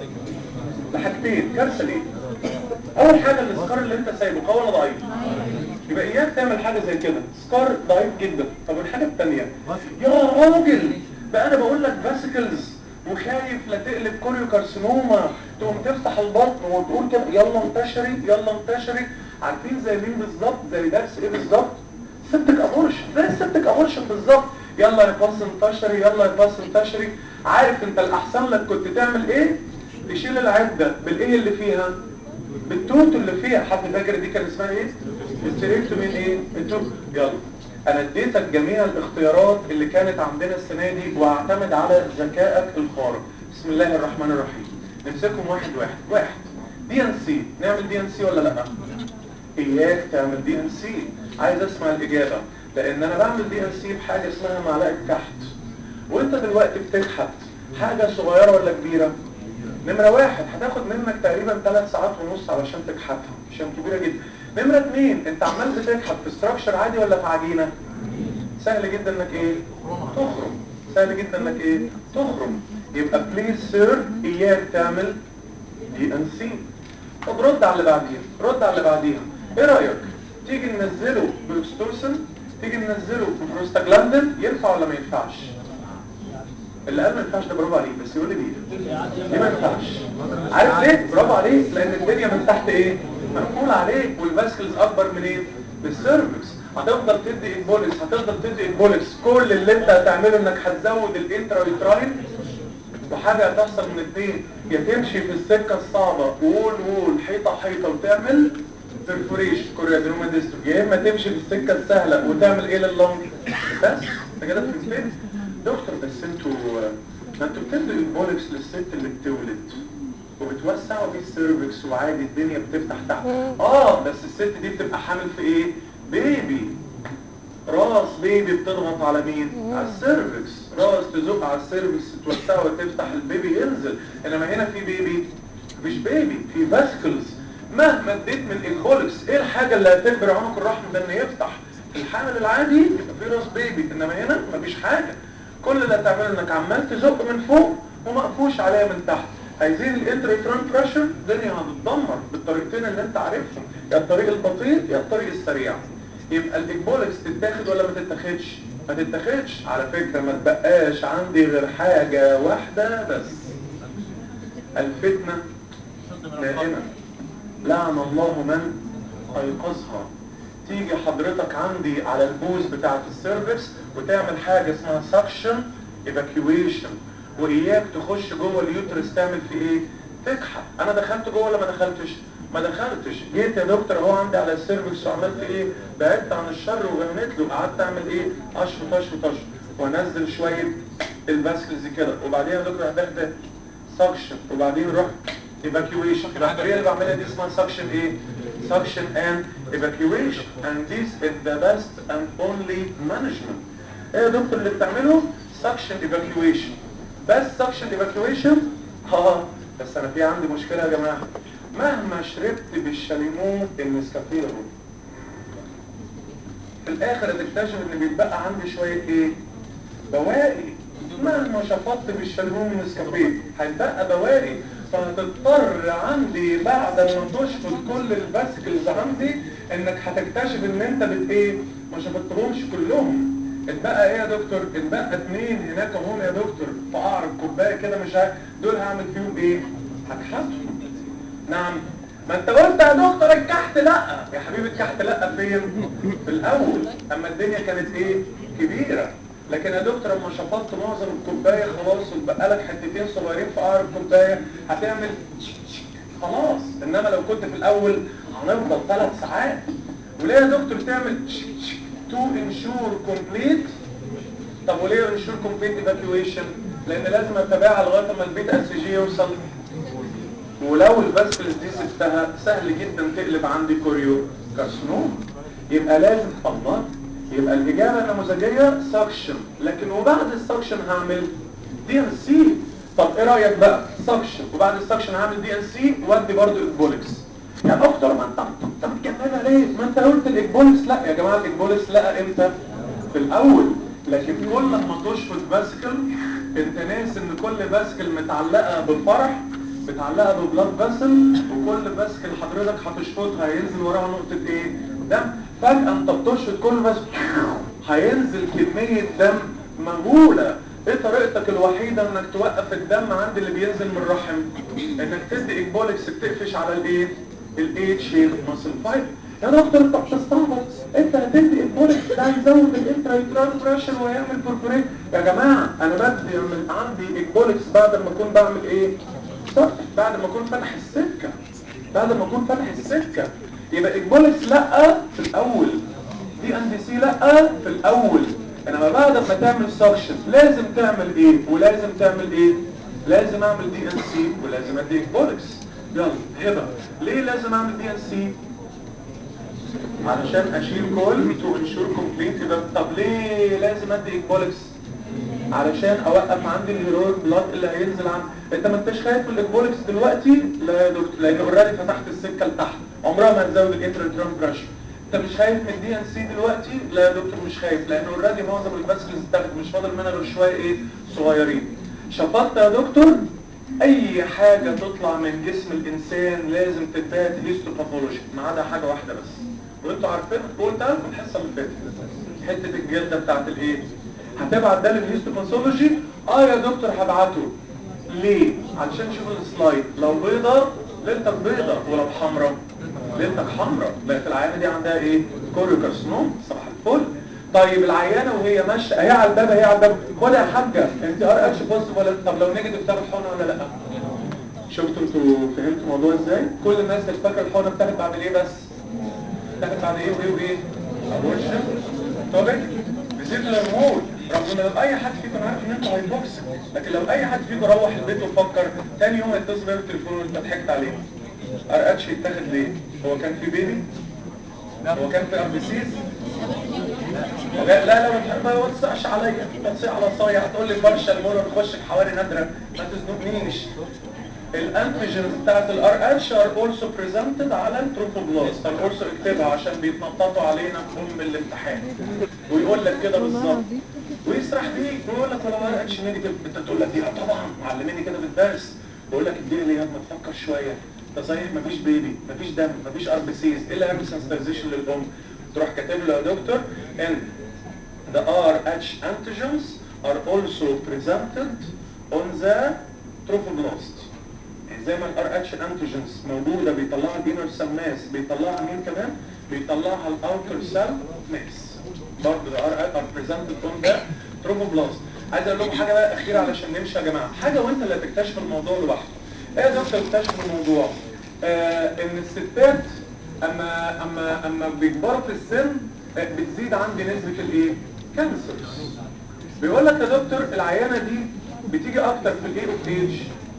لحاجتين كارثه ليه اول حاجه السكار اللي انت سايبه قوي ولا ضعيف يبقى اياك تعمل حاجه زي كده سكار ضعيف جدا طب والحاجه الثانيه يا راجل بقى انا بقول لك فاسيكلز وخايف لا تقلب كوريو كارسينوما تقوم تفتح البطن وتقول كده يلا انتشري يلا انتشري عارفين زي مين بالظبط زي درس ايه بالظبط سبتك ابورشن زي السبتك ابورشن بالظبط يلا يا باص انتشري يلا يا باص انتشري عارف انت الاحسن لك كنت تعمل ايه تشيل العده بالايه اللي فيها بالتوت اللي فيها حد فاكر دي كان اسمها ايه التريكت من ايه التوت يلا انا اديتك جميع الاختيارات اللي كانت عندنا السنه دي واعتمد على ذكائك الخارق بسم الله الرحمن الرحيم نمسكهم واحد واحد واحد دي ان سي نعمل دي ان سي ولا لا اياك تعمل دي ان سي عايز اسمع الاجابه لان انا بعمل دي ان سي بحاجه اسمها معلقه كحت وانت دلوقتي بتكحت حاجه صغيره ولا كبيره نمرة واحد هتاخد منك تقريبا ثلاث ساعات ونص علشان تكحتها عشان كبيرة جدا نمرة اتنين انت عمال بتكحت في ستراكشر عادي ولا في عجينة سهل جدا انك ايه تخرم سهل جدا انك ايه تخرم يبقى بليز سير اياك تعمل دي ان سي طب رد على اللي بعديها رد على اللي بعديها ايه رايك تيجي ننزله باكستوسن تيجي ننزله ببروستاجلاندين ينفع ولا ما ينفعش اللي قال ما ينفعش ده برافو عليك بس يقول لي ليه ليه ما ينفعش عارف ليه برافو عليك لان الدنيا من تحت ايه مقفول عليك والفاسكلز اكبر من ايه من السيرفكس هتفضل تدي امبولكس هتفضل تدي امبولكس كل اللي انت هتعمله انك هتزود الانترا يوتراين وحاجه هتحصل من اتنين يا تمشي في السكه الصعبه وول وول حيطه حيطه وتعمل برفوريشن كوريادروما ديستروك يا اما تمشي في السكه السهله وتعمل ايه لللنج بس انت كده فهمت دكتور بس انتوا ما انتوا بتدوا البولكس للست اللي بتولد وبتوسعوا بيه السيرفكس وعادي الدنيا بتفتح تحت اه بس الست دي بتبقى حامل في ايه بيبي راس بيبي بتضغط على مين على السيرفكس راس تزق على السيرفكس توسعه وتفتح البيبي ينزل انما هنا في بيبي مش بيبي في فاسكلز مهما اديت من البولكس ايه الحاجه اللي هتجبر عنق الرحم ده انه يفتح في الحامل العادي يبقى في راس بيبي انما هنا مفيش حاجه كل اللي هتعمله انك عمال تزق من فوق ومقفوش عليها من تحت هيزيد الانتريتران بريشر الدنيا هتتدمر بالطريقتين اللي انت عارفهم يا الطريق البطيء يا الطريق السريع يبقى الاكبولكس تتاخد ولا ما تتاخدش ما تتاخدش على فكرة ما تبقاش عندي غير حاجة واحدة بس الفتنة دائما لعن الله من ايقظها تيجي حضرتك عندي على البوز بتاعت السيرفكس وتعمل حاجة اسمها سكشن ايفاكيويشن واياك تخش جوه اليوترس تعمل في ايه تكحت انا دخلت جوه ولا ما دخلتش ما دخلتش جيت يا دكتور اهو عندي على السيرفكس وعملت ايه بعدت عن الشر وغنيت له قعدت اعمل ايه اشفط اشفط اشفط وانزل شويه الفاسكلز كده وبعدين يا دكتور هتاخد سكشن وبعدين رحت evacuation يبقى الطريقه اللي بعملها دي اسمها suction ايه suction and evacuation and this is the best and only management ايه يا دكتور اللي بتعمله suction evacuation بس suction evacuation اه بس انا في عندي مشكله يا جماعه مهما شربت بالشاليمو النسكافيه اهو في الاخر هتكتشف ان بيتبقى عندي شويه ايه بواقي مهما شفطت بالشاليمو النسكافيه هيتبقى بواقي فهتضطر عندي بعد ما تشفط كل الباسكلز عندي انك هتكتشف ان انت بت ايه ما شفطتهمش كلهم اتبقى ايه يا دكتور اتبقى اتنين هناك اهم يا دكتور في قعر الكوبايه كده مش عارف دول هعمل فيهم ايه هكحتهم نعم ما انت قلت يا دكتور الكحت لا يا حبيبي الكحت لا فين في الاول اما الدنيا كانت ايه كبيره لكن يا دكتور اما شفطت معظم الكوبايه خلاص واتبقى لك حتتين صغيرين في قعر الكوبايه هتعمل خلاص انما لو كنت في الاول هنفضل ثلاث ساعات وليه يا دكتور تعمل تو انشور كومبليت طب وليه انشور كومبليت ايفاكيويشن لان لازم اتابعها لغايه ما البيت اس جي يوصل ولو الفاسكلز دي سبتها سهل جدا تقلب عندي كوريو كارسنوم يبقى لازم الله يبقى الاجابه النموذجيه سكشن لكن وبعد السكشن هعمل دي ان سي طب ايه رايك بقى سكشن وبعد السكشن هعمل دي ان سي وادي برضه اكبولكس يا دكتور ما انت انت بتكملها ليه ما انت قلت الاكبولكس لا يا جماعه الاكبولكس لا امتى في الاول لكن كل ما تشفط باسكل انت ناسي ان كل باسكل متعلقه بفرح متعلقه ببلاد فاسل وكل باسكل حضرتك هتشفطها هينزل وراها نقطه ايه دم فجاه انت بتشفط كل بس هينزل كميه دم مهوله ايه طريقتك الوحيده انك توقف الدم عند اللي بينزل من الرحم انك تدي اكبولكس بتقفش على الايه الايه شيب ماسل فايبر يا دكتور انت بتستعبط انت هتدي البوليك ده هيزود الانترا بريشر ويعمل بوربوريت يا جماعه انا بدي يعمل عندي البوليكس بعد ما اكون بعمل ايه صح بعد ما اكون فاتح السكه بعد ما اكون فاتح السكه يبقى البوليكس لا في الاول دي ان دي سي لا في الاول انما بعد ما تعمل سكشن لازم تعمل ايه ولازم تعمل ايه لازم اعمل دي ان سي ولازم ادي بوليكس يلا هبه ليه لازم اعمل دي ان سي علشان اشيل كل تو انشور كومبليت طب ليه لازم ادي اكبولكس علشان اوقف عندي الهيرويك بلاد اللي هينزل عندي انت ما انتش خايف من الاكبولكس دلوقتي لا يا دكتور لان اوريدي فتحت السكه لتحت عمرها ما هتزود الانترترون بريشر انت مش خايف من دي ان سي دلوقتي لا يا دكتور مش خايف لان اوريدي معظم الفاسكلز اتاخد مش فاضل منها غير شويه ايه صغيرين شفطت يا دكتور اي حاجه تطلع من جسم الانسان لازم تتبات هيستوباثولوجي ما عدا حاجه واحده بس وانتوا عارفين قلتها لكم الحصه اللي فاتت حته الجلده بتاعت الايه هتبعت ده للهيستوباثولوجي اه يا دكتور هبعته ليه علشان شوف السلايد لو بيضه ليلتك بيضه ولو حمراء ليلتك حمراء بقت العيانه دي عندها ايه كوريوكارسنوم صباح الفل طيب العيانه وهي ماشيه اهي على الباب اهي على الباب خد يا حاجه انت ار اتش بوزيتيف ولا طب لو نيجاتيف تاخد حقنه ولا لا شفتوا انتوا فهمتوا الموضوع ازاي كل الناس اللي فاكره الحقنه بتاخد بعد ايه بس تاخد بعد ايه وايه وايه ابورشن توبك بزيد الهرمون رغم ان لو اي حد فيكم عارف ان انتوا هايبوكسيك لكن لو اي حد فيكم روح البيت وفكر تاني يوم هيتصل بيا بالتليفون وانت ضحكت عليه ار اتش يتاخد ليه هو كان في بيبي هو كان في اربسيس لا لا ما ما تصعش عليا تصيح على صايع تقول لي فرشه المره نخش في حوالي نادره ما تزنقنيش الانتيجنز بتاعت الار اتش ار اولسو بريزنتد على التروفوبلاست اولسو اكتبها عشان بيتنططوا علينا في ام الامتحان ويقول لك كده بالظبط ويسرح بيك ويقول لك ولو ار اتش نيجاتيف انت تقول لك دي اه طبعا علمني كده في الدرس بقول لك اديني ليه ما تفكر شويه ده صحيح مفيش بيبي مفيش دم مفيش ار بي سيز ايه اللي هيعمل سنسيتايزيشن للام تروح كاتب له يا دكتور ان the RH antigens are also presented on the trophoblast يعني زي ما الار اتش انتيجنز موجوده بيطلعها دينر سماس بيطلعها مين كمان بيطلعها الاوتر سيل ميكس برضه الار ار بريزنتد اون ذا تروفوبلاست عايز اقول لكم حاجه بقى اخيره علشان نمشي يا جماعه حاجه وانت اللي هتكتشف الموضوع لوحدك ايه يا دكتور اكتشف الموضوع آه ان الستات اما اما اما بيكبروا في السن آه بتزيد عندي نسبه الايه كانسر بيقول لك يا دكتور العيانه دي بتيجي اكتر في الايه اوف ايج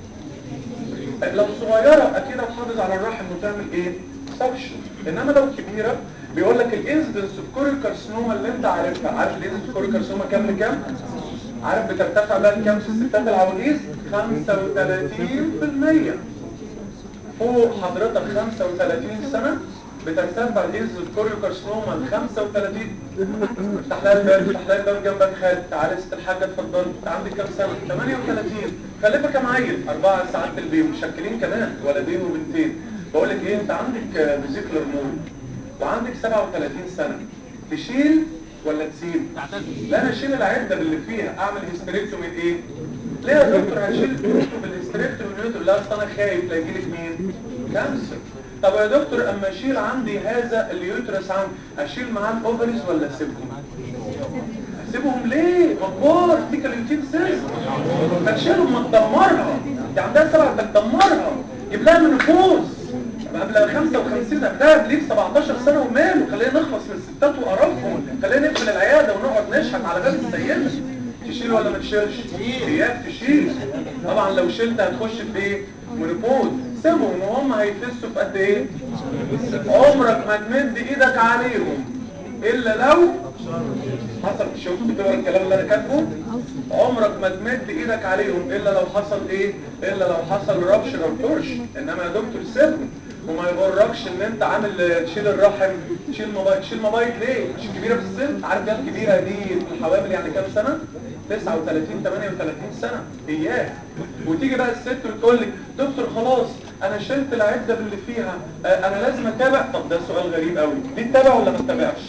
لو صغيرة اكيد هتحافظ على الرحم وتعمل ايه سكشن انما لو كبيرة بيقول لك الانسيدنس اوف كوريوكارسنوما اللي انت عارفها عارف الانسيدنس اوف كوريوكارسنوما كام لكام عارف بترتفع بقى لكام في الستات العواجيز 35% فوق حضرتك 35 سنة بترتفع الايز الكوريوكارسنوما ل 35 افتح لها الباب افتح لها الباب جنبك خالد تعالى ست الحاجه اتفضل انت عندك كام سنه 38 خلفك كام عيل اربعه ساعات البيت مشكلين كمان ولدين وبنتين بقول لك ايه انت عندك فيزيكولار مول وعندك 37 سنه تشيل ولا تسيب لا انا اشيل العده باللي فيها اعمل هيستريكتومي ايه ليه يا دكتور هشيل بالهيستريكتومي تقول لا اصل انا خايف لا يجيلك مين كانسر طب يا دكتور اما اشيل عندي هذا اليوترس عندي اشيل معاه الاوفريز ولا اسيبهم اسيبهم ليه مكبار دي كاليوتين سيست ما تشيلهم ما تدمرها دي عندها سبعة تدمرها جيب لها منفوذ قبل 55 قبلها بليك 17 سنة وماله خلينا نخلص من الستات وقرفهم خلينا نقفل العيادة ونقعد نشحت على باب السيدة تشيل ولا ما تشيلش؟ اياك تشيل طبعا لو شلت هتخش في ايه؟ منفوذ سيبهم وهم هيفسوا في قد ايه؟ عمرك ما تمد ايدك عليهم الا لو حصل شوف بتقرا الكلام اللي انا كاتبه عمرك ما تمد ايدك عليهم الا لو حصل ايه الا لو حصل ربش او ترش انما يا دكتور سيبهم وما يغركش ان انت عامل تشيل الرحم تشيل موبايل تشيل موبايل ليه مش كبيره في السن عارف كام كبيره دي في الحوامل يعني كام سنه 39 38 سنه اياه وتيجي بقى الست وتقول لك دكتور خلاص انا شلت العده باللي فيها آه انا لازم اتابع طب ده سؤال غريب قوي دي تتابع ولا ما تتابعش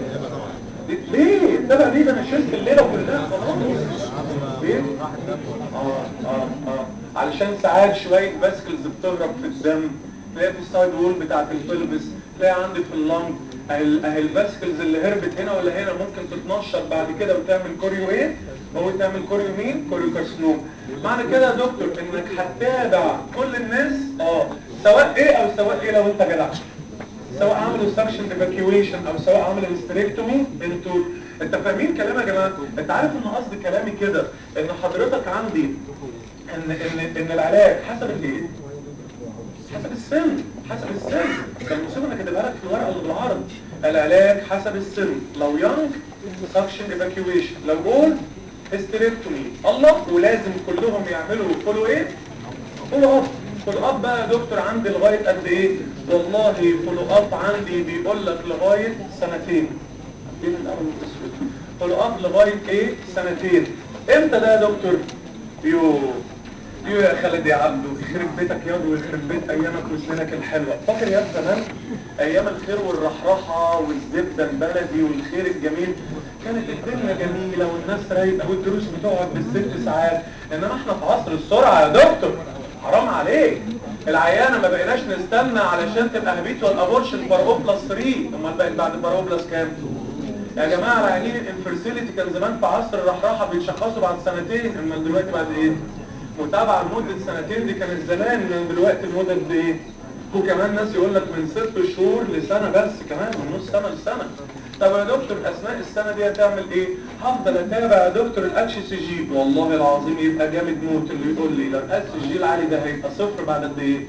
ليه تابع ليه ده انا شلت الليله كلها خلاص ليه اه اه اه علشان ساعات شويه باسكلز بتهرب في الدم تلاقي في السايد وول بتاعت البلبس تلاقي عندي في اللنج اهي الباسكلز اللي هربت هنا ولا هنا ممكن تتنشر بعد كده وتعمل كوريو ايه هو تعمل كوريو مين كوريو كارسنوم معنى كده يا دكتور انك هتتابع كل الناس اه سواء ايه او سواء ايه لو انت جدع سواء عملوا سكشن ايفاكيويشن او سواء عملوا هيستريكتومي انتوا انت فاهمين كلامي يا جماعه انت عارف ان قصد كلامي كده ان حضرتك عندي ان ان ان العلاج حسب الايه حسب السن حسب السن كان المصيبه انا كاتبها لك في الورقه اللي بالعرض العلاج حسب السن لو يونج سكشن ايفاكيويشن لو اولد هيستريكتومي الله ولازم كلهم يعملوا فولو ايه فولو اب فولو اب بقى يا دكتور عندي لغايه قد ايه والله فولو اب عندي بيقول لك لغايه سنتين فين القلم الاسود فولو اب لغايه ايه سنتين امتى ده يا دكتور يو يو يا خالد يا عبدو يخرب بيتك يا ويخرب بيت ايامك وسنينك الحلوه فاكر يا زمان ايام الخير والرحرحه والزبده البلدي والخير الجميل كانت الدنيا جميله والناس رايقه والدروس بتقعد بالست ساعات انما احنا في عصر السرعه يا دكتور حرام عليك العيانه ما بقيناش نستنى علشان تبقى هابيتوال ابورشن بارو بلس 3 امال بقت بعد بارو بلس كام يا جماعه العيانين الانفرسيليتي كان زمان في عصر الرحراحه بيتشخصوا بعد سنتين امال دلوقتي بعد ايه متابعه لمده سنتين دي كانت زمان من دلوقتي المده قد ايه وكمان ناس يقول لك من ست شهور لسنه بس كمان من نص سنه لسنه طب يا دكتور اثناء السنه دي هتعمل ايه هفضل اتابع يا دكتور الاتش سي جي والله العظيم يبقى جامد موت اللي يقول لي لو الاتش سي جي العالي ده هيبقى صفر بعد قد ايه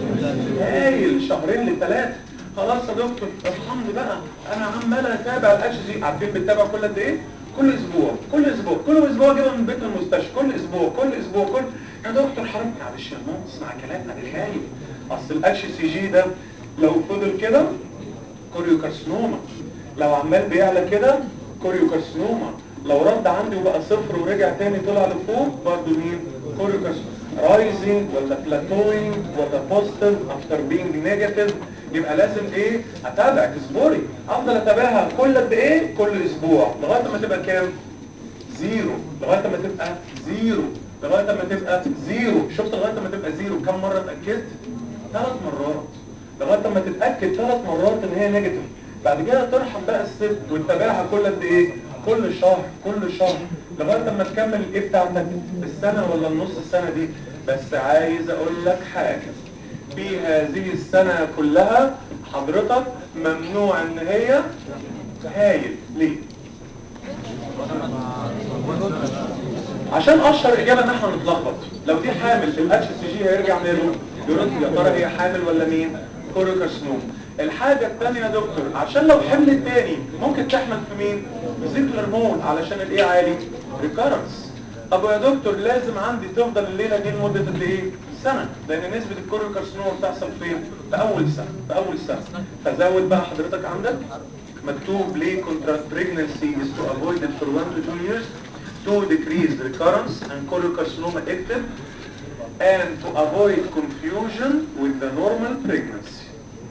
هايل شهرين لثلاثه خلاص يا دكتور ارحمني بقى انا عمال اتابع الاتش سي عارفين بتتابع كل قد ايه كل اسبوع كل اسبوع كل اسبوع اجيبها من بيت المستشفى كل اسبوع كل اسبوع كل يا دكتور حرام معلش يا ماما اسمع كلامنا انا خايف اصل الاتش سي جي ده لو فضل كده كوريوكارسنوما لو عمال بيعلى كده كوريوكارسنوما لو رد عندي وبقى صفر ورجع تاني طلع لفوق برضه مين كوريوكارسنوما رايزنج ولا بلاتوينج ولا بوزيتيف افتر بينج نيجاتيف يبقى لازم ايه اتابع اصبري افضل اتابعها كل قد ايه كل اسبوع لغايه ما تبقى كام زيرو لغايه ما تبقى زيرو لغايه ما تبقى زيرو شفت لغايه ما تبقى زيرو كم مره اتاكدت ثلاث مرات لغايه ما تتاكد ثلاث مرات ان هي نيجاتيف بعد كده ترحم بقى الست وتتابعها كل قد ايه كل شهر كل شهر لغايه ما تكمل الايه بتاعتك السنه ولا النص السنه دي بس عايز اقول لك حاجه في هذه السنه كلها حضرتك ممنوع ان هي هايل ليه عشان اشهر اجابه ان احنا نتلخبط لو دي حامل الاتش سي جي هيرجع ماله يقول يا ترى هي حامل ولا مين كوريكارسنوم الحاجه الثانيه يا دكتور عشان لو حمل تاني ممكن تحمل في مين فيزيكولار مول علشان الايه عالي ريكارنس طب يا دكتور لازم عندي تفضل الليله دي لمده قد ايه سنه لان نسبه الكوريو كارسينوما بتحصل فين في اول سنه في اول سنه فزود بقى حضرتك عندك مكتوب ليه contract pregnancy is to avoid it for 1 to 2 years to decrease recurrence and choriocarcinoma active and to avoid confusion with the normal pregnancy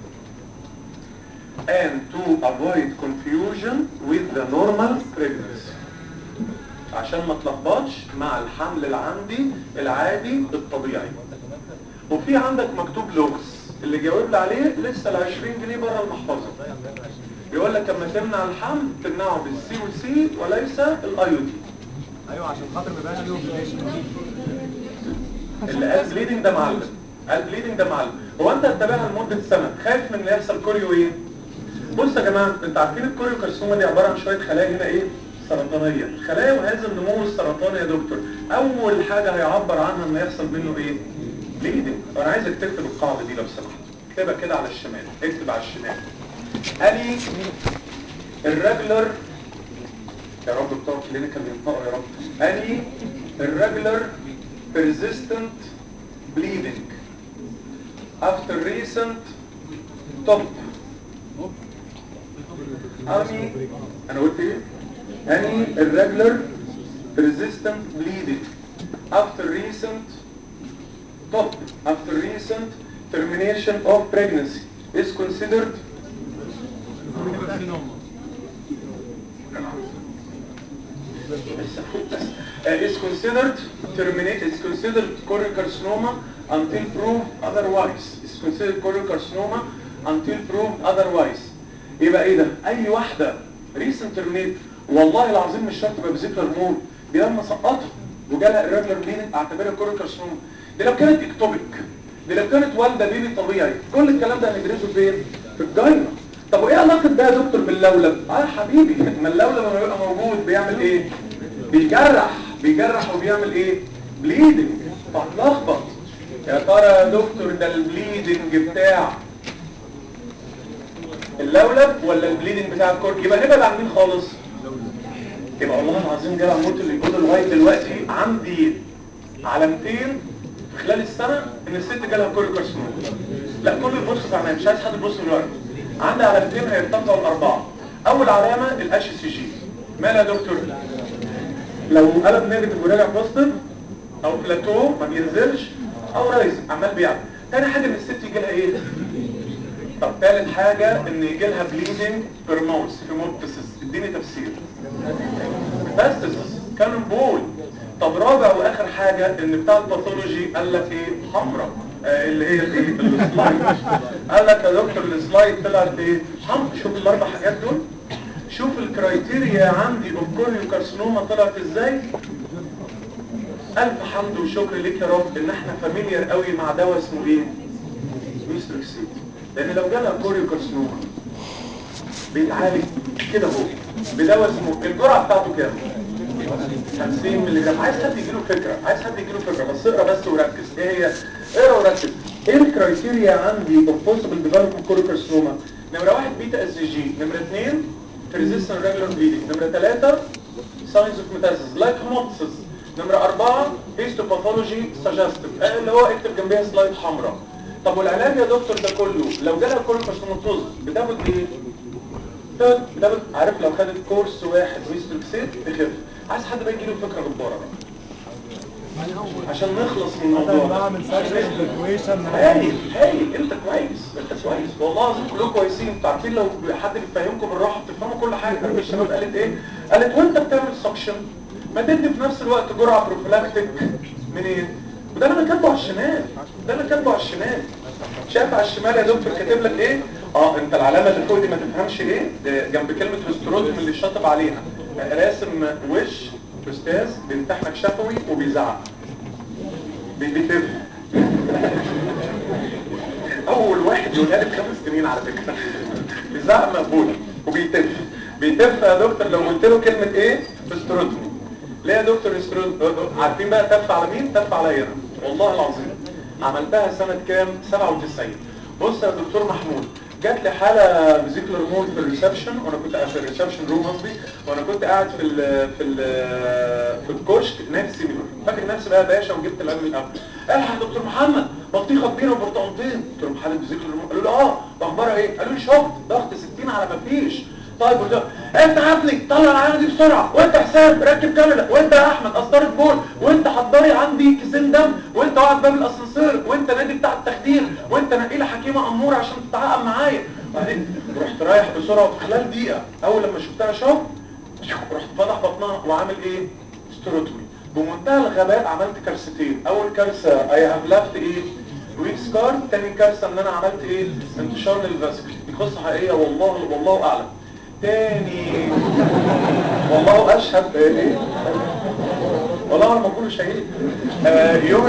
and to avoid confusion with the normal pregnancy عشان ما تلخبطش مع الحمل العندي العادي الطبيعي وفي عندك مكتوب لغز اللي جاوب لي عليه لسه ال 20 جنيه بره المحفظه يقول لك لما تمنع الحمل تمنعه بالسي وسي وليس الاي دي ايوه عشان خاطر ما يبقاش فيه اوبليشن اللي قال بليدنج ده معلم قال بليدنج ده معلم هو انت هتتابعها لمده سنه خايف من ان يحصل كوريو ايه بص يا جماعه انتوا عارفين الكوريو كارسوما دي عباره عن شويه خلايا هنا ايه سرطانيه خلايا وهذا النمو السرطاني يا دكتور اول حاجه هيعبر عنها ان يحصل منه ايه بليدنج وانا عايزك تكتب القاعده دي لو سمحت اكتبها كده على الشمال اكتب على الشمال اني الريجولر يا رب بتوع كلينيكال ينطقوا يا رب اني الريجولر persistent bleeding after recent top اني انا قلت ايه اني irregular persistent bleeding after recent top after recent termination of pregnancy is considered uh, is considered terminate is considered choriocarcinoma until proved otherwise is considered choriocarcinoma until proved otherwise يبقى ايه ده اي واحده recent terminate والله العظيم مش شرط تبقى بذكر هرمون دي لما سقطها وجالها irregular bleeding اعتبرها choriocarcinoma دي لو كانت اكتوبيك دي لو كانت والده بيبي طبيعي كل الكلام ده هندرسه فين في الجاينا طب وايه علاقه ده يا دكتور باللولب اه يا حبيبي ما اللولب لما بيبقى موجود بيعمل ايه بيجرح بيجرح وبيعمل ايه بليدنج فهتلخبط يا ترى يا دكتور ده البليدنج بتاع اللولب ولا البليدنج بتاع الكورك يبقى نبعد عن مين خالص يبقى والله العظيم جدع موت اللي يقول لغايه دلوقتي عندي علامتين في خلال السنه ان الست جالها كورك كارسينوما لا كل يبص في عينيا مش عايز حد يبص دلوقتي عندي علامتين هيرتفعوا الاربعه اول علامه الاتش سي جي مالها يا دكتور لو قلب نيجاتيف ورجع بوزيتيف او بلاتو ما بينزلش او رايز عمال بيعلى تاني حاجه ان الست يجي لها ايه طب ثالث حاجه ان يجي لها بليدنج بيرموس هيموبتسيس اديني تفسير ميتاستاسيس كان بول طب رابع واخر حاجه ان بتاع الباثولوجي قال لك ايه حمراء آه اللي هي الايه السلايد قال لك يا دكتور السلايد طلعت ايه حمراء شوف الاربع حاجات دول شوف الكرايتيريا عندي اوف كوريو كارسينوما طلعت ازاي الف حمد وشكر ليك يا رب ان احنا فاميليار قوي مع دواء اسمه ايه ميستركسيت لان لو جالها كوريو كارسينوما بيتعالج كده اهو بدواء اسمه الجرعه بتاعته كام 50 مللي جرام عايز حد يجيله فكره عايز حد يجيله فكره بس اقرا بس وركز ايه هي اقرا وركز ايه الكرايتيريا عندي اوف بوسيبل ديفلوبمنت كوريو كارسينوما نمره واحد بيتا اس جي نمره اثنين resistant regular bleeding نمرة ثلاثة signs of metastasis like hemolysis نمرة أربعة histopathology suggestive آه اللي هو اكتب جنبيها سلايد حمراء طب والعلاج يا دكتور ده كله لو جالها كورتيكوستوماتوز بتاخد ايه؟ بتاخد بتاخد عارف لو خدت كورس واحد ويستروكسيت تخف عايز حد بقى يجيله فكرة جبارة بقى عشان نخلص من الموضوع انا ده بعمل سيرش ايكويشن هايل هايل انت كويس انت كويس والله العظيم كلكم كويسين انتوا عارفين لو حد بيفهمكم بالراحه بتفهموا كل حاجه عارفين الشباب قالت ايه قالت وانت بتعمل سكشن ما تدي في نفس الوقت جرعه بروفيلاكتيك منين وده اللي انا كاتبه على الشمال ده اللي كاتبه على الشمال شايف على الشمال يا دكتور كاتب لك ايه اه انت العلامه اللي فوق دي ما تفهمش ايه ده جنب كلمه هستروزم اللي شاطب عليها راسم وش استاذ بيمتحنك شفوي وبيزعق بيتف اول واحد يقولها لي بخمس سنين على فكره بيزعق مقبول وبيتف بيتف يا دكتور لو قلت له كلمه ايه استروتمي ليه يا دكتور استروتمي عارفين بقى تف على مين تف عليا انا والله العظيم عملتها سنه كام 97 بص يا دكتور محمود جات لي حاله فيزيكولار مول في الريسبشن وانا كنت قاعد في الريسبشن روم قصدي وانا كنت قاعد في ال في ال في الكشك نادي سيميلر فاكر نفسي بقى باشا وجبت العلم من قبل الحق يا دكتور محمد بطيخه كبيره وبرتقانتين قلت لهم حاله فيزيكولار مول قالوا لي اه واخبارها ايه قالوا لي شفت ضغط 60 على ما فيش طيب قلت له انت يا ابني طلع العينه دي بسرعه وانت حسام ركب كاميرا وانت يا احمد قسطره بول وانت حضري عندي كيسين دم وانت واقف باب الاسانسير وانت نادي بتاع التخدير وانت نقي لي حكيمه اموره عشان تتعاقد معايا بعدين رحت رايح بسرعه في خلال دقيقه اول لما شفتها شوف رحت فاتح بطنها وعامل ايه ستيروتومي بمنتهى الغباء عملت كارثتين اول كارثه اي هاف لافت ايه ويك سكار تاني كارثه ان انا عملت ايه انتشار للفاسكل دي قصه حقيقيه والله والله اعلم تاني والله اشهد ايه والله انا ما بقول شهيد آه يوم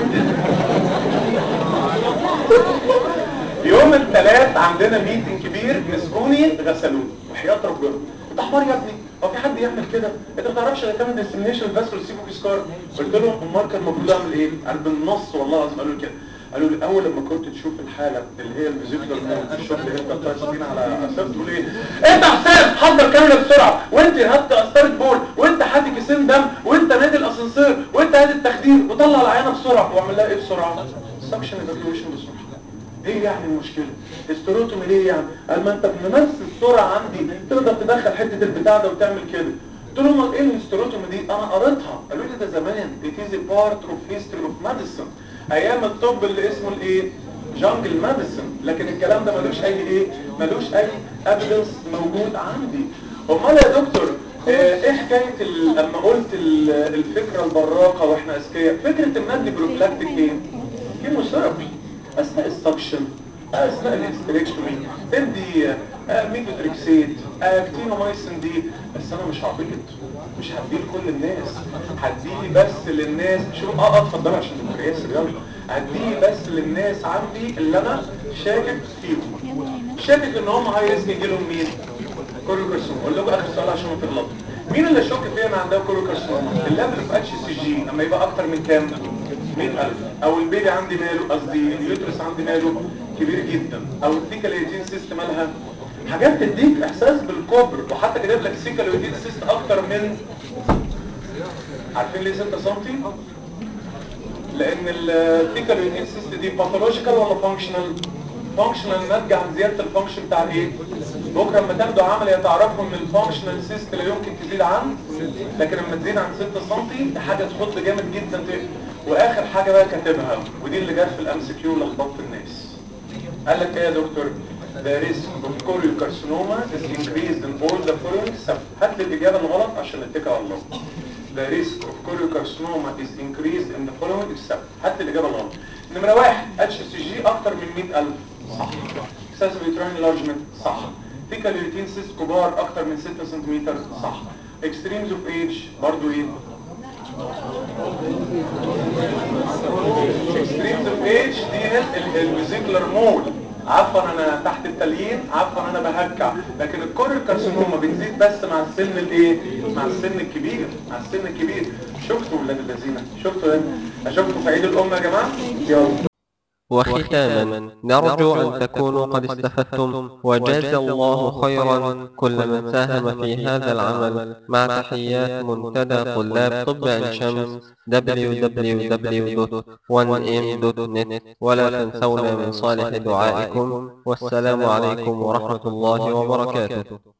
يوم الثلاث عندنا ميتنج كبير مسكوني غسلوني وحياة ربنا انت حمار يا ابني هو في حد يعمل كده انت ما تعرفش انا كمان ديستنيشن فاسكول سيبو سكار قلت لهم امال كان المفروض اعمل ايه قال بالنص والله العظيم قالوا لي كده قالوا لي اول لما كنت تشوف الحاله اللي هي الفيزيكولار مود الشغل اللي انت بتاع سنين على اساس تقول ايه انت حسام حضر كاميرا بسرعه وانت هات قسطره بول وانت حاتي كيسين دم وانت نادي الاسانسير وانت هات التخدير وطلع العينه بسرعه واعمل لها ايه بسرعه سكشن ايفاكيويشن بسرعه ايه يعني المشكلة استروتومي ليه يعني قال ما انت بنفس السرعة عندي تقدر تدخل حتة البتاع ده وتعمل كده قلت لهم امال ايه الاستروتومي دي انا قريتها قالوا لي ده زمان it is a part of history of medicine ايام الطب اللي اسمه الايه جانجل ميديسن لكن الكلام ده ملوش اي ايه ملوش اي evidence موجود عندي امال يا دكتور آه، ايه حكاية ال- لما قلت ال- الفكرة البراقة واحنا اذكياء فكرة المادي بروفلاكتيك ايه كيموثيرابي اثناء السكشن اثناء الاستريكتومي تدي آه، ميثوتريكسيت اكتينومايسين دي بس انا مش عبيط مش هديه لكل الناس هديه بس للناس شوف اه اه اتفضلوا عشان دكتور ياسر يلا هديه بس للناس عندي اللي انا شاكك فيهم شاكك ان هم عايز يجي لهم مين كوريوكارسوما اقول لكم اخر سؤال عشان ما تغلطوا مين اللي شك فيها ان عندها كوريوكارسوما الليفل في اتش سي جي اما يبقى اكتر من كام 100000 او البيبي عندي ماله قصدي اليوترس عندي ماله كبير جدا او الثيكاليتين سيست مالها حاجات تديك احساس بالكبر وحتى كاتب لك الثيكاليتين سيست اكتر من عارفين ليه 6 سم لان الثيكاليتين سيست دي باثولوجيكال ولا فانكشنال فانكشنال ناتجه عن زياده الفانكشن بتاع الايه بكره لما تاخدوا عمليه تعرفوا ان الفانكشنال سيست لا يمكن تزيد عن لكن لما تزيد عن 6 سم دي حاجه تخض جامد جدا ت- واخر حاجه بقى كاتبها ودي اللي جت في الام سي كيو لخبطت الناس قال لك ايه يا دكتور The risk of choriocarcinoma is increased in all the following except هات لي الإجابة الغلط عشان نتكل على الله The risk of choriocarcinoma is increased in the following except هات لي الإجابة الغلط نمرة واحد HCG أكتر من 100000 صح Excessive uterine enlargement صح Fecal uterine cyst كبار أكتر من 6 سنتيمتر صح Extremes of age برضو إيه extremes of age دي الفيزيكولار مول عفوا انا تحت التليين عفوا انا بهكع لكن الكور الكارسينوما بتزيد بس مع السن الايه مع السن الكبير مع السن الكبير شفتوا ولاد الذين شفتوا ايه شفتوا في عيد الام يا جماعه يلا وختاما نرجو أن تكونوا قد استفدتم وجاز الله خيرا كل من ساهم في هذا العمل مع تحيات منتدى طلاب طب عين شمس www.1m.net ولا تنسونا من صالح دعائكم والسلام عليكم ورحمة الله وبركاته